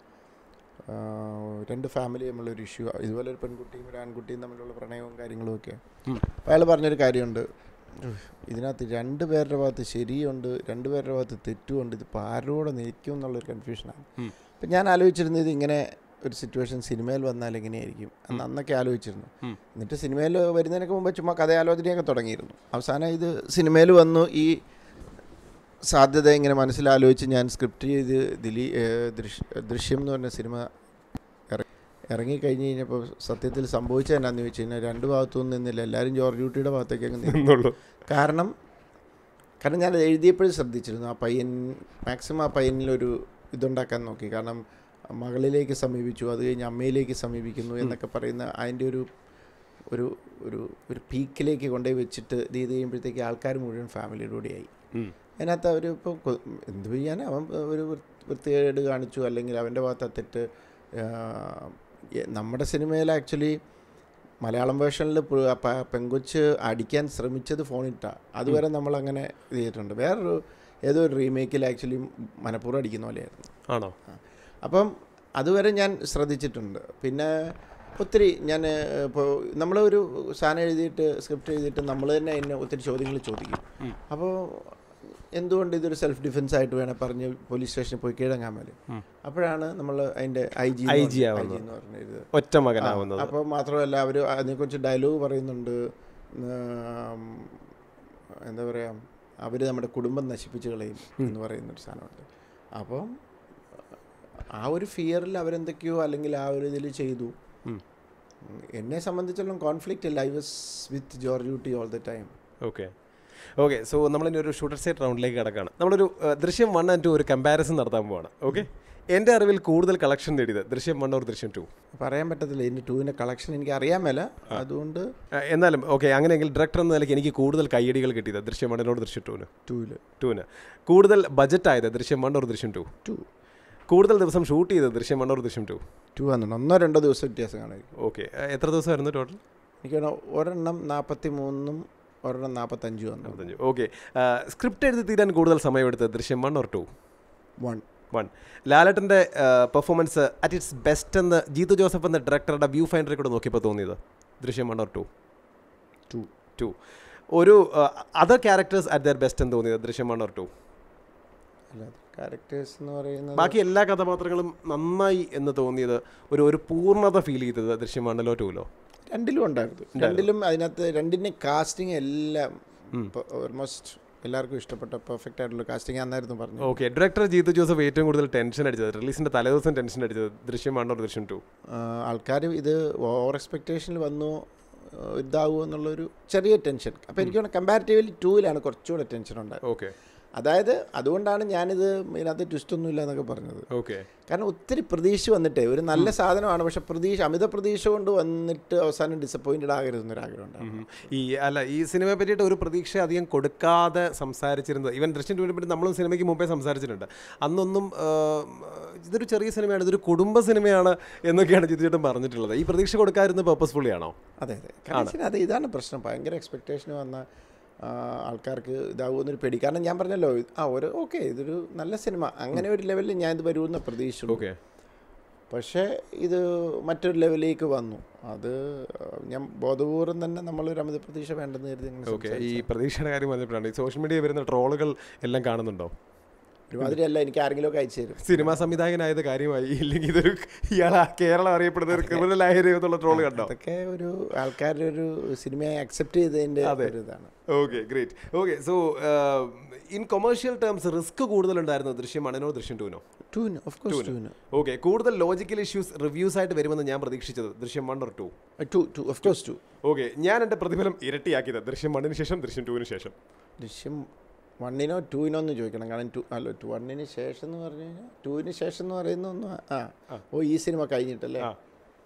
ആ, രണ്ട് ഫാമിലി തമ്മിലൊരു ഇഷ്യൂ ഇതുപോലെ ഒരു പെൺകുട്ടിയും ഒരു ആൺകുട്ടിയും തമ്മിലുള്ള പ്രണയവും കാര്യങ്ങളും ഒക്കെ അപ്പോൾ അയാൾ പറഞ്ഞൊരു കാര്യമുണ്ട് ഉഫ്, ഇതിനകത്ത് രണ്ട് പേരുടെ ഭാഗത്ത് ശരിയുണ്ട് രണ്ട് പേരുടെ ഭാഗത്ത് തെറ്റുമുണ്ട് ഇതിപ്പോൾ ആരോടെ നിൽക്കും എന്നുള്ളൊരു കൺഫ്യൂഷനാണ് അപ്പം ഞാൻ ആലോചിച്ചിരുന്നത് ഇങ്ങനെ ഒരു സിറ്റുവേഷൻ സിനിമയിൽ വന്നാൽ എങ്ങനെയായിരിക്കും അന്ന് അന്നൊക്കെ ആലോചിച്ചിരുന്നു എന്നിട്ട് സിനിമയിൽ വരുന്നതിനൊക്കെ മുമ്പ് ചുമ്മാ കഥയാലോചനയൊക്കെ തുടങ്ങിയിരുന്നു അവസാനം ഇത് സിനിമയിൽ വന്നു ഈ സാധ്യത ഇങ്ങനെ മനസ്സിലാലോചിച്ച് ഞാൻ സ്ക്രിപ്റ്റ് ചെയ്ത് ദിലീ ഏഹ് ദൃശ് ദൃശ്യം എന്ന് പറഞ്ഞ സിനിമ ഇറ- ഇറങ്ങിക്കഴിഞ്ഞ് കഴിഞ്ഞപ്പോൾ സത്യത്തിൽ സംഭവിച്ചത് എന്നാന്ന് ചോദിച്ചു കഴിഞ്ഞാൽ രണ്ട് ഭാഗത്തൊന്നും നിന്നില്ല എല്ലാവരും ജോർജ് കുട്ടിയുടെ ഭാഗത്തേക്ക് അങ്ങ് നിന്നു എന്നുള്ളൂ കാരണം കാരണം ഞാൻ എഴുതിയപ്പോഴും ശ്രദ്ധിച്ചിരുന്നു ആ പയ്യൻ മാക്സിമം ആ പയ്യനിലൊരു ഇതുണ്ടാക്കാൻ നോക്കി കാരണം മകളിലേക്ക് സമീപിച്ചു അത് കഴിഞ്ഞ് അമ്മയിലേക്ക് സമീപിക്കുന്നു എന്നൊക്കെ പറയുന്ന അതിൻ്റെ ഒരു ഒരു ഒരു ഒരു പീക്കിലേക്ക് കൊണ്ടുപോയി വെച്ചിട്ട് ഇത് ചെയ്ത് കഴിയുമ്പോഴത്തേക്ക് ആൾക്കാർ മുഴുവൻ ഫാമിലിയുടെ കൂടെയായി ഉം. അതിനകത്ത് അവർ ഇപ്പോൾ എന്ത് ചെയ്യാൻ അവൻ ഒരു വൃ- വൃത്തികേട് കാണിച്ചു അല്ലെങ്കിൽ അവൻ്റെ ഭാഗത്ത് ആ തെറ്റ് ആ, എ- നമ്മുടെ സിനിമയിൽ ആക്ച്വലി മലയാളം വേർഷനിൽ പെങ്കൊച്ച് അടിക്കാൻ ശ്രമിച്ചത് ഫോണിട്ടാണ് അതുവരെ നമ്മൾ അങ്ങനെ ഇത് ചെയ്തിട്ടുണ്ട് വേറൊരു ഏതോ ഒരു റീമേക്കിൽ ആക്ച്വലി മനഃപൂർവ്വം അടിക്കുന്ന പോലെയായിരുന്നു ആണോ അപ്പം അതുവരെ ഞാൻ ശ്രദ്ധിച്ചിട്ടുണ്ട് പിന്നെ ഒത്തിരി ഞാൻ ഇപ്പോൾ നമ്മളൊരു സാധനം എഴുതിയിട്ട് സ്ക്രിപ്റ്റ് എഴുതിയിട്ട് നമ്മൾ തന്നെ അതിനെ ഒത്തിരി ചോദ്യങ്ങൾ ചോദിക്കും അപ്പോൾ എന്തുകൊണ്ട് ഇതൊരു സെൽഫ് ഡിഫെൻസ് ആയിട്ട് വേണം പറഞ്ഞ് പോലീസ് സ്റ്റേഷനിൽ പോയി കീഴങ്ങാൻ മേലെ അപ്പോഴാണ് നമ്മൾ അതിൻ്റെ ഐ ജി IG ആവുന്നത്. എന്ന് പറഞ്ഞത് ഒറ്റ മകനാവുന്നത് അപ്പോൾ മാത്രമല്ല അവർ അതിനെക്കുറിച്ച് ഡയലോഗ് പറയുന്നുണ്ട് ഉം, എന്താ പറയുക അവർ നമ്മുടെ കുടുംബം നശിപ്പിച്ച് കളയും എന്ന് പറയുന്നൊരു സാധനമുണ്ട് അപ്പം ആ ഒരു ഫിയറിൽ അവരെന്തൊക്കെയോ അല്ലെങ്കിൽ ആ ഒരു ഇതിൽ ചെയ്തു ഉം. എന്നെ സംബന്ധിച്ചിടത്തോളം കോൺഫ്ലിക്റ്റ് ഇല്ല I was with George Kutty all the time okay okay so നമ്മളിനി ഒരു ഷൂട്ടർ സൈറ്റ് റൗണ്ടിലേക്ക് കിടക്കുകയാണ് നമ്മളൊരു ഏഹ്, ദൃശ്യം വൺ ആൻഡ് ടു ഒരു കമ്പാരിസൺ നടത്താൻ പോവാണ് ഓക്കെ എൻ്റെ അറിവിൽ കൂടുതൽ കളക്ഷൻ നേടിയത് ദൃശ്യം വൺ ഓർ ദൃശ്യം ടു പറയാൻ പറ്റത്തില്ല ഇതിൻ്റെ ടൂവിൻ്റെ കളക്ഷൻ എനിക്ക് അറിയാൻ മേല അതുകൊണ്ട് എന്നാലും ഓക്കെ അങ്ങനെയെങ്കിൽ ഡയറക്ടർ എന്ന നിലയ്ക്ക് എനിക്ക് കൂടുതൽ കയ്യടികൾ കിട്ടിയത് ദൃശ്യം വണ്ണിനോട് ദൃശ്യം ടൂന് ടൂവിൽ ടൂന് കൂടുതൽ ബജറ്റ് ആയത് Drishyam one or Drishyam two two കൂടുതൽ ദിവസം ഷൂട്ട് ചെയ്തത് Drishyam one or Drishyam two two വന്നിട്ടുണ്ട് ഒന്നോ രണ്ടോ ദിവസം വ്യത്യാസം കാണുമായിരിക്കും ഓക്കെ എത്ര ദിവസമായിരുന്നു ടോട്ടൽ എനിക്ക് തോന്നുന്നു ഒരെണ്ണം നാൽപ്പത്തി മൂന്നും ഒരെണ്ണം നാൽപ്പത്തഞ്ചും വന്നു നാൽപ്പത്തഞ്ച് ഓക്കെ സ്ക്രിപ്റ്റ് എഴുതി തീരാൻ കൂടുതൽ സമയമെടുത്തത് Drishyam one or two one one ലാലേട്ടൻ്റെ പെർഫോമൻസ് അറ്റ് ഇറ്റ്സ് ബെസ്റ്റ് എന്ന് ജീതു ജോസഫ് എന്ന ഡയറക്ടറുടെ വ്യൂ ഫൈൻഡറിൽ കൂടെ നോക്കിയപ്പോൾ തോന്നിയത് Drishyam one or two two two ഒരു other characters at their best എന്ന് തോന്നിയത് ദൃശ്യം വൺ ഓർ ടു അല്ലാതെ ക്യാരക്ടേഴ്സ് എന്ന് പറയുന്നത് ബാക്കി എല്ലാ കഥാപാത്രങ്ങളും നന്നായി എന്ന് തോന്നിയത് ഒരു ഒരു പൂർണ്ണത ഫീൽ ചെയ്തത് ദൃശ്യം വണ്ണിലോ ടൂലോ രണ്ടിലും ഉണ്ടായിരുന്നു രണ്ടിലും അതിനകത്ത് രണ്ടിൻ്റെ കാസ്റ്റിംഗ് എല്ലാം ഓൾമോസ്റ്റ് എല്ലാവർക്കും ഇഷ്ടപ്പെട്ട പെർഫെക്റ്റ് ആയിട്ടുള്ള കാസ്റ്റിംഗ് ആണെന്നായിരുന്നു പറഞ്ഞു ഓക്കെ ഡയറക്ടർ ജീതു ജോസഫ് ഏറ്റവും കൂടുതൽ ടെൻഷൻ അടിച്ചത് റിലീസിന്റെ തലേദിവസം ടെൻഷൻ അടിച്ചത് ദൃശ്യം വൺ ഓർ ദൃശ്യം ടു ആൾക്കാർ ഇത് ഓവർ എക്സ്പെക്റ്റേഷനിൽ വന്നു ആ, ഇതാകുമോ എന്നുള്ളൊരു ചെറിയ ടെൻഷൻ അപ്പോൾ എനിക്ക് തോന്നുന്നു കമ്പാരിറ്റീവ്ലി ടൂവിലാണ് കുറച്ചുകൂടെ ടെൻഷൻ ഉണ്ടായത് ഓക്കെ അതായത് അതുകൊണ്ടാണ് ഞാനിത് ഇതിനകത്ത് ട്വിസ്റ്റ് ഒന്നുമില്ല എന്നൊക്കെ പറഞ്ഞത് ഓക്കെ കാരണം ഒത്തിരി പ്രതീക്ഷ വന്നിട്ടേ ഒരു നല്ല സാധനമാണ് പക്ഷെ പ്രതീക്ഷ അമിത പ്രതീക്ഷ കൊണ്ട് വന്നിട്ട് അവസാനം ഡിസപ്പോയിൻറ്റഡ് ആകരുത് എന്നൊരാഗ്രഹം ഉണ്ടായിരുന്നു ഈ അല്ല ഈ സിനിമയെ പറ്റിയിട്ട് ഒരു പ്രതീക്ഷ അധികം കൊടുക്കാതെ സംസാരിച്ചിരുന്നത് ഈവൻ ദൃശ്യം ടൂവിനെ പറ്റി നമ്മളും സിനിമയ്ക്ക് മുമ്പേ സംസാരിച്ചിട്ടുണ്ട് അന്നൊന്നും ആ, ഇതൊരു ചെറിയ സിനിമയാണ് ഇതൊരു കുടുംബ സിനിമയാണ് എന്നൊക്കെയാണ് ജിതിചേട്ടൻ പറഞ്ഞിട്ടുള്ളത് ഈ പ്രതീക്ഷ കൊടുക്കാതിരുന്നത് പർപ്പസ്ഫുള്ളി ആണോ അതെ അതെ കാരണം വെച്ചാൽ അത് ഇതാണ് പ്രശ്നം ഭയങ്കര എക്സ്പെക്റ്റേഷൻ വന്ന ആ, ആൾക്കാർക്ക് ഇതാകുമെന്നൊരു പേടി കാരണം ഞാൻ പറഞ്ഞല്ലോ ആ ഒരു ഓക്കെ ഇതൊരു നല്ല സിനിമ അങ്ങനെ ഒരു ലെവലിൽ ഞാൻ ഇത് വരുമെന്ന് പ്രതീക്ഷിച്ചു ഓക്കെ പക്ഷേ ഇത് മറ്റൊരു ലെവലിലേക്ക് വന്നു അത് ഞാൻ ബോധപൂർവം തന്നെ നമ്മളൊരു അമിത പ്രതീക്ഷ വേണ്ടെന്ന് കരുതി അങ്ങനെ ഓക്കെ ഈ പ്രതീക്ഷയുടെ കാര്യം പറഞ്ഞപ്പോഴാണ് ഈ സോഷ്യൽ മീഡിയ വരുന്ന ട്രോളുകൾ എല്ലാം കാണുന്നുണ്ടോ ഒരുമാതിരി അല്ല എനിക്ക് ആരെങ്കിലും ഒക്കെ അയച്ചു തരും സിനിമാ സംവിധായകനായത് കാര്യമായി ഇല്ലെങ്കിൽ ഇതൊരു ഇയാൾ കേരളം അറിയപ്പെടുന്ന ഒരു ക്രിമിനൽ ആയ എന്നുള്ള ട്രോള് കണ്ടോ അതൊക്കെ ഒരു ആൾക്കാരുടെ ഒരു സിനിമയെ അക്സെപ്റ്റ് ചെയ്തതിൻ്റെ ഒരു ഇതാണ് okay great okay so in commercial terms risk കൂടുതലുണ്ടായിരുന്നു ദൃശ്യം വണ്ണിനോ ദൃശ്യം ടൂനോ ടൂന് ഓഫ് കോഴ്സ് ടൂന് ഓക്കെ കൂടുതൽ ലോജിക്കൽ ഇഷ്യൂസ് റിവ്യൂസ് ആയിട്ട് വരുമെന്ന് ഞാൻ പ്രതീക്ഷിച്ചത് Drishyam one or two two two of course two okay ഞാൻ എൻ്റെ പ്രതിഫലം ഇരട്ടിയാക്കിയത് ദൃശ്യം വണ്ണിന് ശേഷം ദൃശ്യം ടൂവിന് ശേഷം ദൃശ്യം വണ്ണിനോ ടൂവിനോ എന്ന് ചോദിക്കണം കാരണം ടു അല്ല ടു വണ്ണിന് ശേഷം എന്ന് പറഞ്ഞു കഴിഞ്ഞാൽ ടൂവിന് ശേഷം എന്ന് പറയുന്ന ഒന്ന് ആ ഓ ഈ സിനിമ കഴിഞ്ഞിട്ടല്ലേ ആ.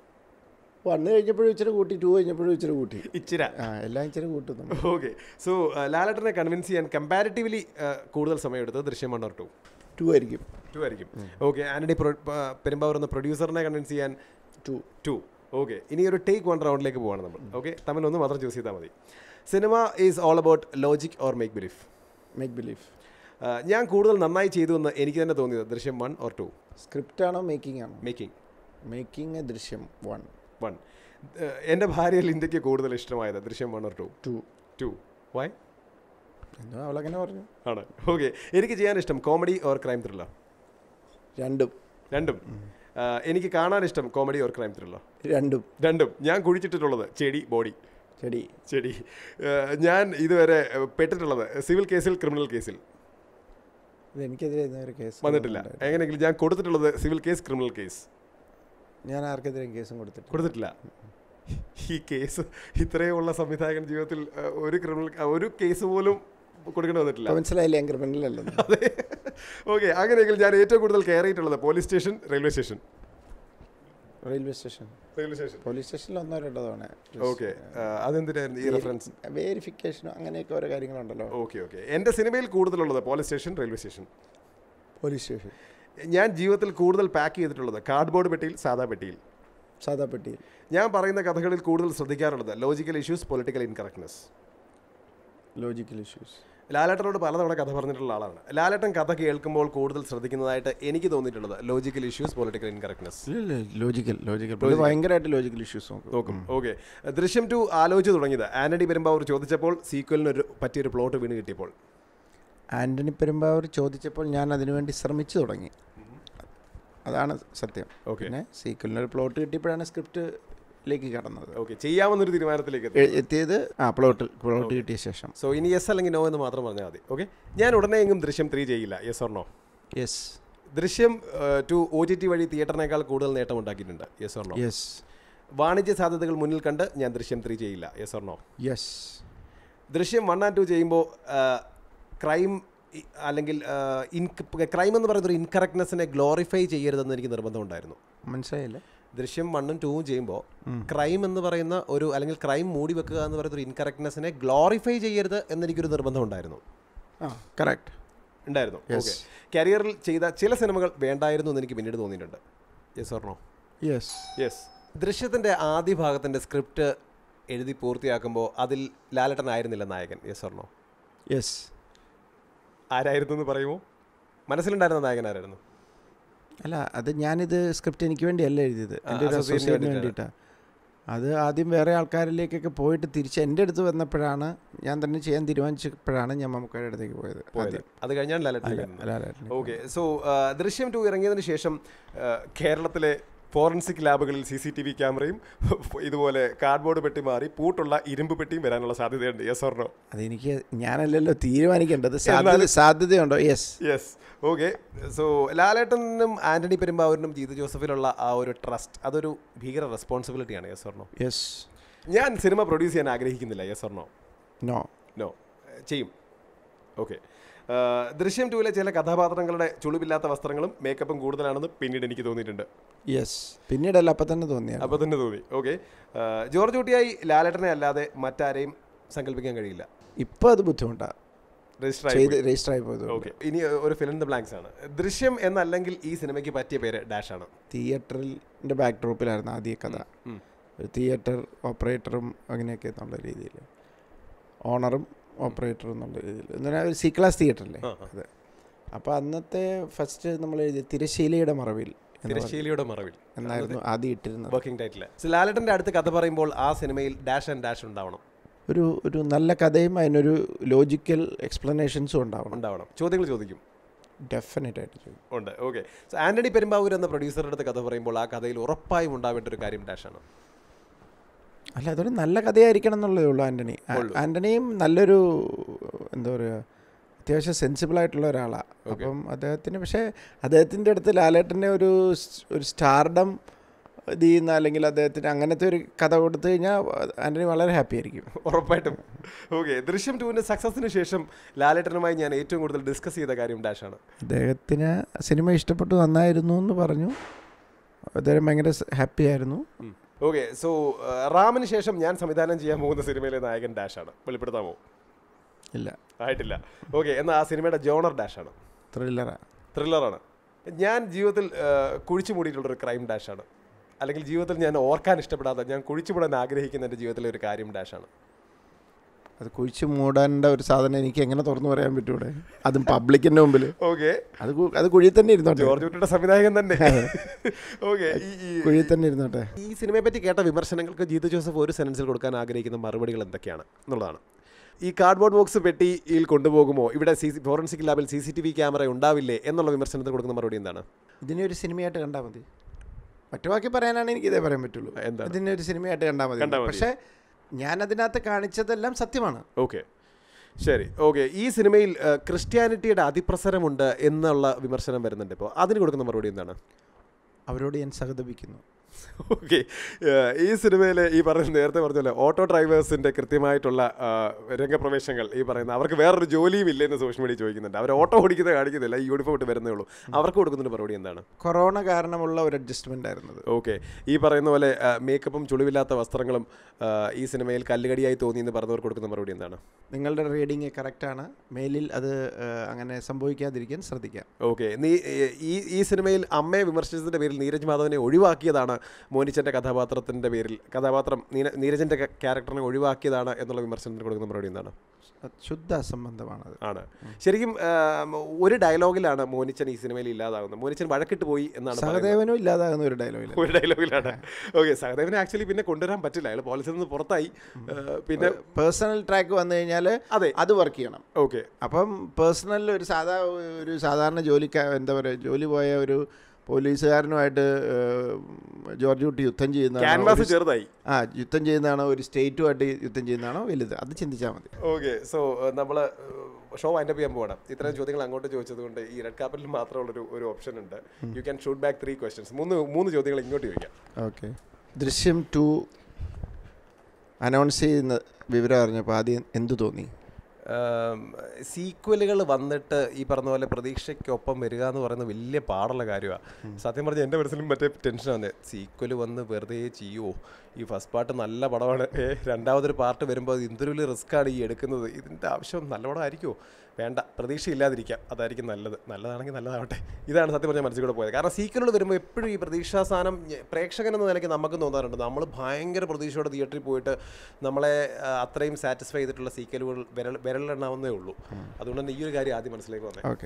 വണ്ണ് കഴിഞ്ഞപ്പോഴും ഇച്ചിരി കൂട്ടി ടു കഴിഞ്ഞപ്പോഴും ഇച്ചിരി കൂട്ടി ഇച്ചിര ആ എല്ലാം ഇച്ചിരി കൂട്ടും നമ്മൾ ഓക്കെ സോ ലാലേട്ടനെ കൺവിൻസ് ചെയ്യാൻ കമ്പാരിറ്റീവ്ലി കൂടുതൽ സമയം എടുത്തത് Drishyam one or two two ആയിരിക്കും ടു ആയിരിക്കും ഓക്കെ ആന്റണി പ്രൊ- പ- പെരുമ്പാവൂർ എന്ന പ്രൊഡ്യൂസറിനെ കൺവിൻസ് ചെയ്യാൻ ടു ടു ഓക്കെ ഇനി ഒരു ടേക്ക് വൺ റൗണ്ടിലേക്ക് പോവാണ് നമ്മൾ ഓക്കെ തമ്മിൽ ഒന്ന് മാത്രം ചൂസ് ചെയ്താൽ മതി cinema is all about logic or make believe make believe ഞാൻ കൂടുതൽ നന്നായി ചെയ്തു എന്ന് എനിക്ക് തന്നെ തോന്നിയത് Drishyam one or two script ആണോ മേക്കിംഗ് ആണോ making making Drishyam one one എൻ്റെ ഭാര്യയിൽ ഇന്ത്യക്ക് കൂടുതൽ ഇഷ്ടമായത് Drishyam one or two two two why എന്തോ അവളങ്ങനെ പറഞ്ഞു ആണ് ഓക്കെ എനിക്ക് ചെയ്യാൻ ഇഷ്ടം കോമഡി ഓർ ക്രൈം ത്രില്ലർ രണ്ടും രണ്ടും ആ, എനിക്ക് കാണാൻ ഇഷ്ടം കോമഡി ഓർ ക്രൈം ത്രില്ലർ രണ്ടും രണ്ടും ഞാൻ കുഴിച്ചിട്ടുള്ളത് ചെടി ബോഡി ചെടി ചെടി ആ, ഞാൻ ഇതുവരെ ആ, പെട്ടിട്ടുള്ളത് സിവിൽ കേസിൽ ക്രിമിനൽ കേസിൽ ഇത് എനിക്കെതിരെ ഇന്ന് ഒരു കേസ് വന്നിട്ടില്ല എങ്ങനെയെങ്കിലും ഞാൻ കൊടുത്തിട്ടുള്ളത് സിവിൽ കേസ് ക്രിമിനൽ കേസ് ഞാൻ ആർക്കെതിരെയും കേസും കൊടുത്തിട്ടില്ല കൊടുത്തിട്ടില്ല ഈ കേസ് ഇത്രയുമുള്ള സംവിധായകൻ ജീവിതത്തിൽ ആ, ഒരു ക്രിമിനൽ ഒരു കേസ് പോലും കൊടുക്കേണ്ടി വന്നിട്ടില്ല അപ്പോൾ മനസ്സിലായില്ല ഞാൻ ക്രിമിനൽ അല്ലെന്ന് അതെ ഓക്കെ അങ്ങനെയെങ്കിൽ ഞാൻ ഏറ്റവും കൂടുതൽ കയറിയിട്ടുള്ളത് police station railway station railway station railway station police സ്റ്റേഷനിൽ ഒന്നോ രണ്ടോ തവണ ഓക്കെ അതെന്തിനായിരുന്നു ഈ റെഫറൻസ് വേരിഫിക്കേഷനോ അങ്ങനെയൊക്കെ ഓരോ കാര്യങ്ങളുണ്ടല്ലോ ഓക്കെ ഓക്കെ എൻ്റെ സിനിമയിൽ കൂടുതലുള്ളത് police station railway station police station ഞാൻ ജീവിതത്തിൽ കൂടുതൽ പാക്ക് ചെയ്തിട്ടുള്ളത് കാർഡ്ബോർഡ് പെട്ടിയിൽ സാധാ പെട്ടിയിൽ സാധാ പെട്ടിയിൽ ഞാൻ പറയുന്ന കഥകളിൽ കൂടുതൽ ശ്രദ്ധിക്കാറുള്ളത് logical issues political incorrectness logical issues ലാലേട്ടനോട് പലതവണ കഥ പറഞ്ഞിട്ടുള്ള ആളാണ് ലാലേട്ടൻ കഥ കേൾക്കുമ്പോൾ കൂടുതൽ ശ്രദ്ധിക്കുന്നതായിട്ട് എനിക്ക് തോന്നിയിട്ടുള്ളത് ലോജിക്കൽ ഇഷ്യൂസ് പൊളിറ്റിക്കൽ ഇൻകറക്ട്നെസ് ഇല്ല ലോജിക്കൽ ലോജിക്കൽ പുള്ളി ഭയങ്കരമായിട്ട് ലോജിക്കൽ ഇഷ്യൂസ് നോക്കും നോക്കും ഓക്കെ ദൃശ്യം ടു ആലോചിച്ച് തുടങ്ങിയത് ആന്റണി പെരുമ്പാവൂർ ചോദിച്ചപ്പോൾ സീക്വലിന് ഒരു പറ്റിയൊരു പ്ലോട്ട് വീണ് കിട്ടിയപ്പോൾ ആൻ്റണി പെരുമ്പാവൂർ ചോദിച്ചപ്പോൾ ഞാൻ അതിനുവേണ്ടി ശ്രമിച്ചു തുടങ്ങി അതാണ് സത്യം ഓക്കെ പിന്നെ സീക്വലിനൊരു പ്ലോട്ട് കിട്ടിയപ്പോഴാണ് സ്ക്രിപ്റ്റിലേക്ക് കടന്നത് ഓക്കെ ചെയ്യാവുന്നൊരു തീരുമാനത്തിലേക്ക് എത്തി എ- എത്തിയത് ആ പ്ലോട്ട് പ്ലോട്ട് കിട്ടിയ ശേഷം സോ ഇനി യെസ് അല്ലെങ്കിൽ നോ എന്ന് മാത്രം പറഞ്ഞാൽ മതി ഓക്കെ ഞാൻ ഉടനെ എങ്ങും ദൃശ്യം ത്രീ ചെയ്യില്ല yes or no yes Drishyam two O T T വഴി തിയേറ്ററിനേക്കാൾ കൂടുതൽ നേട്ടം ഉണ്ടാക്കിയിട്ടുണ്ട് യെസ് ഓർ നോ യെസ് വാണിജ്യ സാധ്യതകൾ മുന്നിൽ കണ്ട് ഞാൻ ദൃശ്യം ത്രീ ചെയ്യില്ല yes or no yes Drishyam one and two ചെയ്യുമ്പോൾ ക്രൈം അല്ലെങ്കിൽ ക്രൈം എന്ന് പറയുന്ന ഒരു ഇൻകറക്ട്നെസ്സിനെ ഗ്ലോറിഫൈ ചെയ്യരുതെന്ന് എനിക്ക് നിർബന്ധമുണ്ടായിരുന്നു മനസ്സിലായില്ല ദൃശ്യം വണ്ണും ടൂവും ചെയ്യുമ്പോൾ ക്രൈം എന്ന് പറയുന്ന ഒരു അല്ലെങ്കിൽ ക്രൈം മൂടി വെക്കുക എന്ന് പറയുന്ന ഒരു ഇൻകറക്ട്നെസ്സിനെ ഗ്ലോറിഫൈ ചെയ്യരുത് എന്നെനിക്കൊരു നിർബന്ധമുണ്ടായിരുന്നു ആ കറക്റ്റ് ഉണ്ടായിരുന്നു ഓക്കെ കരിയറിൽ ചെയ്ത ചില സിനിമകൾ വേണ്ടായിരുന്നു എന്ന് എനിക്ക് പിന്നീട് തോന്നിയിട്ടുണ്ട് യെസ് ഓർണോ യെസ് യെസ് ദൃശ്യത്തിൻ്റെ ആദ്യ ഭാഗത്തിൻ്റെ സ്ക്രിപ്റ്റ് എഴുതി പൂർത്തിയാക്കുമ്പോൾ അതിൽ ലാലട്ടനായിരുന്നില്ല നായകൻ യെസ് ഓർണോ യെസ് ആരായിരുന്നു എന്ന് പറയുമോ മനസ്സിലുണ്ടായിരുന്ന നായകൻ ആരായിരുന്നു അല്ല അത് ഞാനിത് സ്ക്രിപ്റ്റ് എനിക്ക് വേണ്ടിയല്ല എഴുതിയത് എൻ്റെ ഒരു associate ന് അസോസിയേറ്റിന് വേണ്ടിയിട്ടാണ്. വേണ്ടിയിട്ടാണ് അത് ആദ്യം വേറെ ആൾക്കാരിലേക്കൊക്കെ പോയിട്ട് തിരിച്ച് എൻ്റെ അടുത്ത് വന്നപ്പോഴാണ് ഞാൻ തന്നെ ചെയ്യാൻ തീരുമാനിച്ചപ്പോഴാണ് ഞാൻ മമ്മൂക്കയുടെ അടുത്തേക്ക് പോയത് പോയത് അത് കഴിഞ്ഞാണ് ലാലട്ടൻ ലാലേട്ടന്. ഓക്കെ സോ ദൃശ്യം ടു ഇറങ്ങിയതിന് ശേഷം ആ, കേരളത്തിലെ ഫോറൻസിക് ലാബുകളിൽ സി സി ടി വി ക്യാമറയും ഇതുപോലെ കാർഡ്ബോർഡ് പെട്ടി മാറി പൂട്ടുള്ള ഇരുമ്പ് പെട്ടിയും വരാനുള്ള സാധ്യതയുണ്ട് യെസ് ഓർണോ അതെനിക്ക് ഞാനല്ലല്ലോ തീരുമാനിക്കേണ്ടത് സാധ്യത സാധ്യതയുണ്ടോ യെസ് യെസ് ഓക്കെ സോ ലാലേട്ടനും ആന്റണി പെരുമ്പാവൂരിനും ജീതു ജോസഫിലുള്ള ആ ഒരു ട്രസ്റ്റ് അതൊരു ഭീകര റെസ്പോൺസിബിലിറ്റിയാണ് യെസ് ഓർണോ യെസ് ഞാൻ സിനിമ പ്രൊഡ്യൂസ് ചെയ്യാൻ ആഗ്രഹിക്കുന്നില്ല യെസ് ഓർണോ നോ നോ ചെയ്യും ഓക്കെ ദൃശ്യം ടൂവിലെ ചില കഥാപാത്രങ്ങളുടെ ചുളിവില്ലാത്ത വസ്ത്രങ്ങളും മേക്കപ്പും കൂടുതലാണെന്ന് പിന്നീട് എനിക്ക് തോന്നിയിട്ടുണ്ട് യെസ് പിന്നീടല്ല അപ്പം തന്നെ തോന്നിയാണ് അപ്പോൾ തന്നെ തോന്നി ഓക്കെ ജോർജ് കുട്ടിയായി ലാലേട്ടനെ അല്ലാതെ മറ്റാരെയും സങ്കല്പിക്കാൻ കഴിയില്ല ഇപ്പോൾ അത് ബുദ്ധിമുട്ടാണ് രജിസ്റ്റർ ചെയ്ത് രജിസ്റ്റർ ആയി പോയത് ഓക്കെ ഇനി ഒരു ഫിലിം ദ ബ്ലാങ്ക്സ് ആണ് ദൃശ്യം എന്നല്ലെങ്കിൽ ഈ സിനിമയ്ക്ക് പറ്റിയ പേര് ഡാഷ് ആണ് തിയേറ്ററിൻ്റെ ബാക്ക് ഡ്രോപ്പിലായിരുന്നു ആദ്യ കഥ ഉം. ഒരു തിയേറ്റർ ഓപ്പറേറ്ററും അങ്ങനെയൊക്കെ എന്നുള്ള രീതിയിൽ ഓണറും ഓപ്പറേറ്ററും എന്നുള്ള രീതിയിൽ എന്ന് പറഞ്ഞാൽ ഒരു സി ക്ലാസ് തിയേറ്ററല്ലേ ആ, ആ. അതെ അപ്പോൾ അന്നത്തെ ഫസ്റ്റ് നമ്മൾ എഴുതിയ തിരശ്ശീലയുടെ മറവിൽ എന്ന് പറ- തിരശ്ശീലയുടെ മറവിൽ എന്നായിരുന്നു ആദ്യം ഇട്ടിരുന്നത് വർക്കിംഗ് ടൈറ്റിൽ ലാലേട്ടന്റെ അടുത്ത് കഥ പറയുമ്പോൾ ആ സിനിമയിൽ ഡാഷ് ആൻഡ് ഡാഷ് ഉണ്ടാവണം ഒരു ഒരു നല്ല കഥയും അതിനൊരു ലോജിക്കൽ എക്സ്പ്ലനേഷൻസും ഉണ്ടാവണം ഉണ്ടാവണം ചോദ്യങ്ങൾ ചോദിക്കും ഡെഫിനറ്റ് ആയിട്ട് ചെയ്യും ഉണ്ട് ഓക്കെ സോ ആന്റണി പെരുമ്പാവൂർ എന്ന പ്രൊഡ്യൂസറുടെ അടുത്ത് കഥ പറയുമ്പോൾ ആ കഥയിൽ ഉറപ്പായും ഉണ്ടാവേണ്ട ഒരു കാര്യം ഡാഷ് ആണ് അല്ല അതൊരു നല്ല കഥയായിരിക്കണം എന്നുള്ളതേ ഉള്ളൂ ആൻ്റണി ആ- ആൻ്റണിയും നല്ലൊരു എന്താ പറയുക അത്യാവശ്യം സെൻസിബിൾ ആയിട്ടുള്ള ഒരാളാണ് അപ്പം അദ്ദേഹത്തിന് പക്ഷേ അദ്ദേഹത്തിൻ്റെ അടുത്ത് ലാലേട്ടൻ്റെ ഒരു സ്- ഒരു സ്റ്റാർഡം ഇത് ചെയ്യുന്ന അല്ലെങ്കിൽ അദ്ദേഹത്തിന് അങ്ങനത്തെ ഒരു കഥ കൊടുത്തു കഴിഞ്ഞാൽ ആൻ്റണി വളരെ ഹാപ്പി ആയിരിക്കും ഉറപ്പായിട്ടും ഓക്കെ ദൃശ്യം ടുവിന്റെ സക്സസിന് ശേഷം ലാലേട്ടനുമായി ഞാൻ ഏറ്റവും കൂടുതൽ ഡിസ്കസ് ചെയ്ത കാര്യം ഡാഷ് ആണ് അദ്ദേഹത്തിന് സിനിമ ഇഷ്ടപ്പെട്ടു നന്നായിരുന്നു എന്ന് പറഞ്ഞു അദ്ദേഹം ഭയങ്കര ഹാപ്പി ആയിരുന്നു ഓക്കെ സോ റാമിന് ശേഷം ഞാൻ സംവിധാനം ചെയ്യാൻ പോകുന്ന സിനിമയിലെ നായകൻ ഡാഷ് ആണ് വെളിപ്പെടുത്താമോ ഇല്ല ആയിട്ടില്ല ഓക്കെ എന്നാൽ ആ സിനിമയുടെ ജോണർ ഡാഷ് ആണ് ത്രില്ലറാണ് ത്രില്ലറാണ് ഞാൻ ജീവിതത്തിൽ ആ, കുഴിച്ചു മൂടിയിട്ടുള്ളൊരു ക്രൈം ഡാഷ് ആണ് അല്ലെങ്കിൽ ജീവിതത്തിൽ ഞാൻ ഓർക്കാൻ ഇഷ്ടപ്പെടാത്ത ഞാൻ കുഴിച്ചുകൂടാൻ ആഗ്രഹിക്കുന്ന എൻ്റെ ജീവിതത്തിലെ ഒരു കാര്യം ഡാഷ് ആണ് അത് കുഴിച്ച് മൂടാനുള്ള ഒരു സാധനം എനിക്ക് എങ്ങനെ തുറന്നു പറയാൻ പറ്റൂടെ അതും പബ്ലിക്കിൻ്റെ മുമ്പിൽ ഓക്കെ അത് കു- അത് കുഴിയിൽ തന്നെ ഇരുന്നോട്ടെ ജോർജ് കുട്ടിയുടെ സംവിധായകൻ തന്നെ ഓക്കെ ഈ കുഴിയിൽ തന്നെ ഇരുന്നോട്ടെ ഈ സിനിമയെ പറ്റി കേട്ട വിമർശനങ്ങൾക്ക് ജീതു ജോസഫ് ഒരു സെൻസിൽ കൊടുക്കാൻ ആഗ്രഹിക്കുന്ന മറുപടികൾ എന്തൊക്കെയാണ് എന്നുള്ളതാണ് ഈ കാർഡ്ബോർഡ് ബോക്സ് പെട്ടിയിൽ കൊണ്ടുപോകുമോ ഇവിടെ സി സി ഫോറൻസിക് ലാബിൽ C C T V camera ഉണ്ടാവില്ലേ എന്നുള്ള വിമർശനത്തിന് കൊടുക്കുന്ന മറുപടി എന്താണ് ഇതിനെ ഒരു സിനിമയായിട്ട് കണ്ടാൽ മതി ഒറ്റ വാക്കി പറയാനാണ് എനിക്ക് ഇതേ പറയാൻ പറ്റുള്ളൂ എന്താണ്? ഇതിനെ ഒരു സിനിമയായിട്ട് കണ്ടാൽ മതി കണ്ടാൽ മതി. പക്ഷേ ഞാൻ അതിനകത്ത് കാണിച്ചതെല്ലാം സത്യമാണ് ഓക്കെ ശരി ഓക്കെ ഈ സിനിമയിൽ ആ, ക്രിസ്ത്യാനിറ്റിയുടെ അതിപ്രസരമുണ്ട് എന്നുള്ള വിമർശനം വരുന്നുണ്ട് ഇപ്പോൾ അതിന് കൊടുക്കുന്ന മറുപടി എന്താണ് അവരോട് ഞാൻ സഹതപിക്കുന്നു ഓക്കെ ഈ സിനിമയിൽ ഈ പറഞ്ഞ നേരത്തെ പറഞ്ഞല്ലോ ഓട്ടോ ഡ്രൈവേഴ്സിൻ്റെ കൃത്യമായിട്ടുള്ള ആ, രംഗപ്രവേശങ്ങൾ ഈ പറയുന്ന അവർക്ക് വേറൊരു ജോലിയും ഇല്ലെന്ന് സോഷ്യൽ മീഡിയ ചോദിക്കുന്നുണ്ട് അവർ ഓട്ടോ ഓടിക്കുന്നത് കാണിക്കുന്നില്ല ഈ യൂണിഫോം ഇട്ട് വരുന്നേ ഉള്ളൂ അവർക്ക് കൊടുക്കുന്ന മറുപടി എന്താണ് കൊറോണ കാരണമുള്ള ഒരു അഡ്ജസ്റ്റ്മെന്റ് ആയിരുന്നത് ഓക്കെ ഈ പറയുന്ന പോലെ ആ, മേക്കപ്പും ചുളിവില്ലാത്ത വസ്ത്രങ്ങളും ആ, ഈ സിനിമയിൽ കല്ലുകടിയായി തോന്നി എന്ന് പറഞ്ഞവർക്ക് കൊടുക്കുന്ന മറുപടി എന്താണ് നിങ്ങളുടെ റീഡിങ് കറക്റ്റാണ് മേലിൽ അത് ആ, അങ്ങനെ സംഭവിക്കാതിരിക്കാൻ ശ്രദ്ധിക്കാം ഓക്കെ നീ ഏ- ഈ ഈ സിനിമയിൽ അമ്മയെ വിമർശിച്ചതിൻ്റെ പേരിൽ നീരജ് മാധവനെ ഒഴിവാക്കിയതാണ് മോനിച്ചൻ്റെ കഥാപാത്രത്തിൻ്റെ പേരിൽ കഥാപാത്രം നീന- നീരജിൻ്റെ ക- ക്യാരക്ടറിനെ ഒഴിവാക്കിയതാണ് എന്നുള്ള വിമർശനത്തിന് കൊടുക്കുന്ന മറുപടി എന്താണ് ശുദ്ധ അസംബന്ധമാണത് ആണ് ശരിക്കും ആ, ഒരു ഡയലോഗിലാണ് മോനിച്ചൻ ഈ സിനിമയിൽ ഇല്ലാതാകുന്നത് മോനിച്ചൻ വഴക്കിട്ട് പോയി എന്നാണ് പറയുന്നത്. സഹദേവനും ഇല്ലാതാകുന്ന ഒരു ഡയലോഗിൽ ഒരു ഡയലോഗിലാണ് ഓക്കെ സഹദേവനെ ആക്ച്വലി പിന്നെ കൊണ്ടുവരാൻ പറ്റില്ല അയാൾ പോലീസിൽ നിന്ന് പുറത്തായി ആ, പിന്നെ പേഴ്സണൽ ട്രാക്ക് വന്നു കഴിഞ്ഞാൽ അതെ അത് വർക്ക് ചെയ്യണം ഓക്കെ അപ്പം പേഴ്സണൽ ഒരു സാധാ ഒരു സാധാരണ ജോലിക്കാ എന്താ പറയുക ജോലി പോയ ഒരു പോലീസുകാരനുമായിട്ട് ഏഹ്, ജോർജ് കുട്ടി യുദ്ധം ചെയ്യുന്നതാണോ ക്യാൻവാസ് ഒരു- ചെറുതായി ആ യുദ്ധം ചെയ്യുന്നതാണോ ഒരു സ്റ്റേറ്റുമായിട്ട് യുദ്ധം ചെയ്യുന്നതാണോ വലുത് അത് ചിന്തിച്ചാൽ മതി ഓക്കെ സോ നമ്മൾ ഷോ വൈൻഡപ്പ് ചെയ്യാൻ പോകണം ഇത്രയും ചോദ്യങ്ങൾ അങ്ങോട്ട് ചോദിച്ചത് കൊണ്ട് ഈ റെഡ് കാപ്പിൽ മാത്രമുള്ളൊരു ഒരു ഓപ്ഷൻ ഉണ്ട് you can shoot back three questions മൂന്ന് മൂന്ന് ചോദ്യങ്ങൾ ഇങ്ങോട്ട് ചോദിക്കാം ഓക്കെ ദൃശ്യം ടു അനൗൺസ് ചെയ്യുന്ന വിവരം അറിഞ്ഞപ്പോൾ ആദ്യം എന്തു തോന്നി സീക്വലുകൾ വന്നിട്ട് ഈ പറഞ്ഞ പോലെ പ്രതീക്ഷയ്ക്കൊപ്പം വരിക എന്ന് പറയുന്നത് വലിയ പാടുള്ള കാര്യമാണ് സത്യം പറഞ്ഞാൽ എൻ്റെ മനസ്സിലും മറ്റേ ടെൻഷനാണ് സീക്വൽ വന്ന് വെറുതെ ചെയ്യുമോ ഈ ഫസ്റ്റ് പാർട്ട് നല്ല പടമാണ് ഏ രണ്ടാമതൊരു പാർട്ട് വരുമ്പോൾ അത് എന്തൊരു വലിയ റിസ്ക്കാണ് ഈ എടുക്കുന്നത് ഇതിൻ്റെ ആവശ്യം നല്ല പടമായിരിക്കുമോ വേണ്ട പ്രതീക്ഷയില്ലാതിരിക്കാം അതായിരിക്കും നല്ലത് നല്ലതാണെങ്കിൽ നല്ലതാവട്ടെ ഇതാണ് സത്യം പറഞ്ഞാൽ മനസ്സിൽ കൂടെ പോയത് കാരണം സീക്വലുകൾ വരുമ്പോൾ എപ്പോഴും ഈ പ്രതീക്ഷാ സാധനം ഞ- പ്രേക്ഷകൻ എന്ന നിലയ്ക്ക് നമുക്ക് തോന്നാറുണ്ട് നമ്മൾ ഭയങ്കര പ്രതീക്ഷയോടെ തിയേറ്ററിൽ പോയിട്ട് നമ്മളെ ആ, അത്രയും സാറ്റിസ്ഫൈ ചെയ്തിട്ടുള്ള സീക്വലുകൾ വിരൽ വിരലിലെണ്ണാവുന്നേ ഉള്ളൂ അതുകൊണ്ട് തന്നെ ഈ ഒരു കാര്യം ആദ്യം മനസ്സിലേക്ക് വന്നത് ഓക്കെ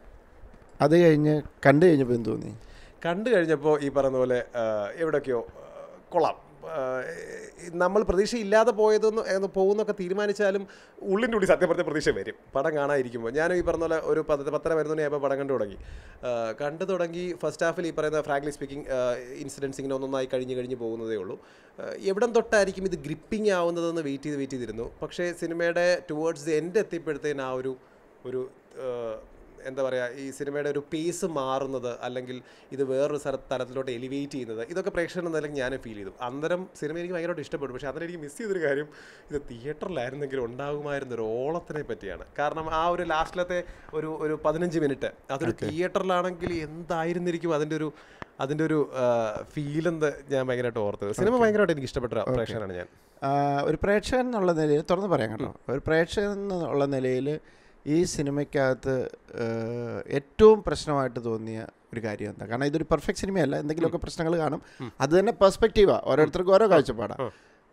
അത് കഴിഞ്ഞ് കണ്ടു കഴിഞ്ഞപ്പോൾ എന്ത് തോന്നി കണ്ടു കഴിഞ്ഞപ്പോൾ ഈ പറയുന്ന പോലെ ആ, എവിടെയൊക്കെയോ ആ, കൊള്ളാം ആ, നമ്മൾ പ്രതീക്ഷയില്ലാതെ പോയതെന്ന് എന്ന് പോകുന്നൊക്കെ തീരുമാനിച്ചാലും ഉള്ളിൻ്റെ ഉള്ളിൽ സത്യം പറഞ്ഞ പ്രതീക്ഷ വരും പടം കാണാതിരിക്കുമ്പോൾ ഞാൻ ഈ പറഞ്ഞ പോലെ ഒരു പത്ത് പത്തര മരുന്നിനെയായപ്പോൾ പടം കണ്ടു തുടങ്ങി ആ, കണ്ടു തുടങ്ങി ഫസ്റ്റ് ഹാഫിൽ ഈ പറയുന്ന ഫ്രാങ്ക്ലി സ്പീക്കിംഗ് ഇൻസിഡൻസ് ഇങ്ങനെ ഒന്നൊന്നായി കഴിഞ്ഞ് കഴിഞ്ഞ് പോകുന്നതേ ഉള്ളൂ ആ, എവിടം തൊട്ടായിരിക്കും ഇത് ഗ്രിപ്പിംഗ് ആവുന്നതെന്ന് വെയിറ്റ് ചെയ്ത് വെയിറ്റ് ചെയ്തിരുന്നു പക്ഷേ സിനിമയുടെ ടുവേർഡ്സ് ദി എൻഡ് എത്തിയപ്പോഴത്തേന് ആ ഒരു ഒരു ആ, എന്താ പറയുക ഈ സിനിമയുടെ ഒരു പേസ് മാറുന്നത് അല്ലെങ്കിൽ ഇത് വേറൊരു സ്ഥല തലത്തിലോട്ട് എലിവേറ്റ് ചെയ്യുന്നത് ഇതൊക്കെ പ്രേക്ഷകൻ എന്ന നിലയ്ക്ക് ഞാൻ ഫീൽ ചെയ്തു അന്നേരം സിനിമ എനിക്ക് ഭയങ്കരമായിട്ട് ഇഷ്ടപ്പെട്ടു പക്ഷേ അതിന് എനിക്ക് മിസ് ചെയ്തൊരു കാര്യം ഇത് തിയേറ്ററിലായിരുന്നെങ്കിൽ ഉണ്ടാകുമായിരുന്ന ഒരു ഓളത്തിനെ പറ്റിയാണ് കാരണം ആ ഒരു ലാസ്റ്റിലത്തെ ഒരു ഒരു പതിനഞ്ച് മിനിറ്റ് അതൊരു തിയേറ്ററിലാണെങ്കിൽ എന്തായിരുന്നിരിക്കും അതിൻ്റെ ഒരു അതിൻ്റെ ഒരു ഫീൽ എന്ന് ഞാൻ ഭയങ്കരമായിട്ട് ഓർത്തത് സിനിമ ഭയങ്കരമായിട്ട് എനിക്ക് ഇഷ്ടപ്പെട്ട ഒരു പ്രേക്ഷകനാണ് ഞാൻ ആ, ഒരു പ്രേക്ഷകൻ എന്നുള്ള നിലയിൽ തുറന്ന് പറയാം കേട്ടോ ഒരു പ്രേക്ഷകൻ എന്നുള്ള നിലയിൽ ഈ സിനിമയ്ക്കകത്ത് ആ, ഏറ്റവും പ്രശ്നമായിട്ട് തോന്നിയ ഒരു കാര്യം എന്താ കാരണം ഇതൊരു പെർഫെക്റ്റ് സിനിമയല്ല എന്തെങ്കിലുമൊക്കെ പ്രശ്നങ്ങൾ കാണും അത് തന്നെ പെർസ്പെക്റ്റീവാണ് ഓരോരുത്തർക്കും ഓരോ കാഴ്ചപ്പാടാണ്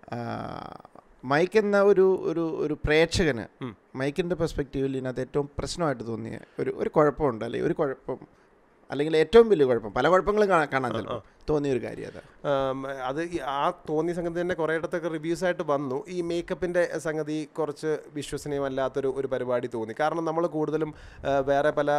മൈക്ക് എന്ന ഒരു ഒരു ഒരു പ്രേക്ഷകന് മൈക്കിൻ്റെ പെർസ്പെക്റ്റീവിൽ ഇതിനകത്ത് ഏറ്റവും പ്രശ്നമായിട്ട് തോന്നിയ ഒരു ഒരു കുഴപ്പമുണ്ട് അല്ലെങ്കിൽ ഒരു കുഴപ്പം അല്ലെങ്കിൽ ഏറ്റവും വലിയ കുഴപ്പം പല കുഴപ്പങ്ങളും കാണാൻ കാണാൻ ചിലപ്പോൾ തോന്നിയ ഒരു കാര്യം അതാ ആം, അത് ഈ ആ തോന്നിയ സംഗതി തന്നെ കുറേ ഇടത്തൊക്കെ റിവ്യൂസ് ആയിട്ട് വന്നു ഈ മേക്കപ്പിൻ്റെ സംഗതി കുറച്ച് വിശ്വസനീയമല്ലാത്തൊരു ഒരു പരിപാടി തോന്നി കാരണം നമ്മൾ കൂടുതലും ആ, വേറെ പല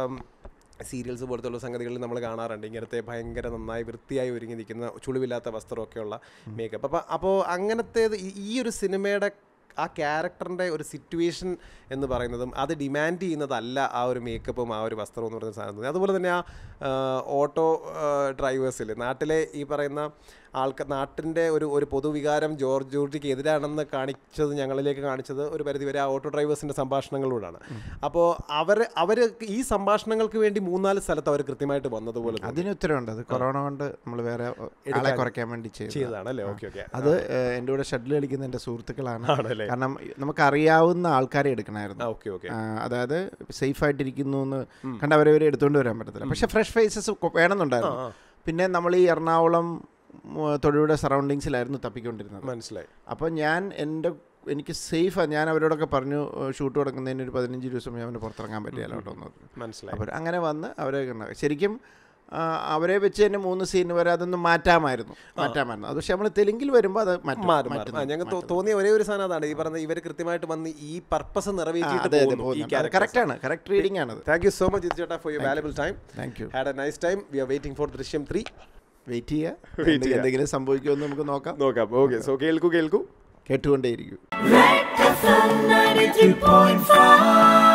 സീരിയൽസ് പോലത്തുള്ള സംഗതികളിൽ നമ്മൾ കാണാറുണ്ട് ഇങ്ങനത്തെ ഭയങ്കര നന്നായി വൃത്തിയായി ഒരുങ്ങി നിൽക്കുന്ന ചുളിവില്ലാത്ത വസ്ത്രമൊക്കെയുള്ള മേക്കപ്പ് അപ്പോൾ അപ്പോൾ അങ്ങനത്തേത് ഈ- ഈ ഒരു സിനിമയുടെ ആ ക്യാരക്ടറിൻ്റെ ഒരു സിറ്റുവേഷൻ എന്ന് പറയുന്നതും അത് ഡിമാൻഡ് ചെയ്യുന്നതല്ല ആ ഒരു മേക്കപ്പും ആ ഒരു വസ്ത്രവും എന്ന് പറയുന്ന സാധനം അതുപോലെ തന്നെ ആ ഓട്ടോ ഡ്രൈവേഴ്സിൽ നാട്ടിലെ ഈ പറയുന്ന ആൾക്കാർ നാട്ടിൻ്റെ ഒരു ഒരു പൊതുവികാരം ജോർജ് ജോർജിക്ക് എതിരാണെന്ന് കാണിച്ചത് ഞങ്ങളിലേക്ക് കാണിച്ചത് ഒരു പരിധിവരെ ആ ഓട്ടോ ഡ്രൈവേഴ്സിൻ്റെ സംഭാഷണങ്ങളിലൂടെയാണ് അപ്പോൾ അവർ അവർ ഈ സംഭാഷണങ്ങൾക്ക് വേണ്ടി മൂന്നാല് സ്ഥലത്ത് അവർ കൃത്യമായിട്ട് വന്നതുപോലെ തോന്നി. അതിന് ഉത്തരവുണ്ട് അത് കൊറോണ കൊണ്ട് നമ്മൾ വേറെ ആളെ കുറയ്ക്കാൻ വേണ്ടി ചെയ്തു ചെയ്തതാണല്ലേ ഓക്കെ ഓക്കെ അത് ഏഹ്, എൻ്റെ കൂടെ ഷട്ടിൽ കളിക്കുന്ന എൻ്റെ സുഹൃത്തുക്കളാണ് ആണല്ലേ കാരണം നമുക്കറിയാവുന്ന ആൾക്കാരെ എടുക്കണമായിരുന്നു ഓക്കെ ഓക്കെ ആ, അതായത് സേഫ് ആയിട്ടിരിക്കുന്നു എന്ന് കണ്ട് അവരെ ഇവരെ എടുത്തുകൊണ്ട് വരാൻ പറ്റത്തില്ല പക്ഷെ ഫ്രഷ് ഫേസസ് വേണമെന്നുണ്ടായിരുന്നു പിന്നെ നമ്മൾ ഈ എറണാകുളം ഉം, തൊഴിയുടെ സറൗണ്ടിങ്സിലായിരുന്നു തപ്പിക്കൊണ്ടിരുന്നത് മനസ്സിലായി അപ്പോൾ ഞാൻ എൻ്റെ എനിക്ക് സേഫാണ് ഞാൻ അവരോടൊക്കെ പറഞ്ഞു ഷൂട്ട് തുടങ്ങുന്നതിന് ഒരു പതിനഞ്ച് ദിവസം ഞാൻ അവന് പുറത്തിറങ്ങാൻ പറ്റിയല്ലോ കേട്ടോ എന്ന് പറഞ്ഞു മനസ്സിലായി അപ്പോൾ അങ്ങനെ വന്ന് അവരെ കണ്ട ശരിക്കും ആ, അവരെ വെച്ച് തന്നെ മൂന്ന് സീൻ വരെ അതൊന്ന് മാറ്റാമായിരുന്നു മാറ്റാമായിരുന്നു അത് പക്ഷെ നമ്മൾ തെലുങ്കിൽ വരുമ്പോൾ അത് മാറ്റും മാറും മാറും ആ, ഞങ്ങൾക്ക് തോ- തോന്നിയ ഒരേ ഒരു സാധനം അതാണ് ഈ പറഞ്ഞ ഇവർ കൃത്യമായിട്ട് വന്ന് ഈ പർപ്പസ് നിറവേറ്റിയിട്ട് അതെ അതെ പോകുന്നു ഈ പോകുന്നുണ്ട് ക്യാരക്ടർ കറക്റ്റാണ് കറക്റ്റ് റീഡിംഗ് ആണത് thank you so much Jith ചേട്ടാ for you valuable time thank you had a nice time we are waiting for Drishyam three wait ചെയ്യുക Wait ചെയ്യുക. എന്തെങ്കിലും സംഭവിക്കുമെന്ന് നമുക്ക് നോക്കാം നോക്കാം ഓക്കെ സോ കേൾക്കൂ കേൾക്കൂ കേട്ടുകൊണ്ടേയിരിക്കും Red FM 93.5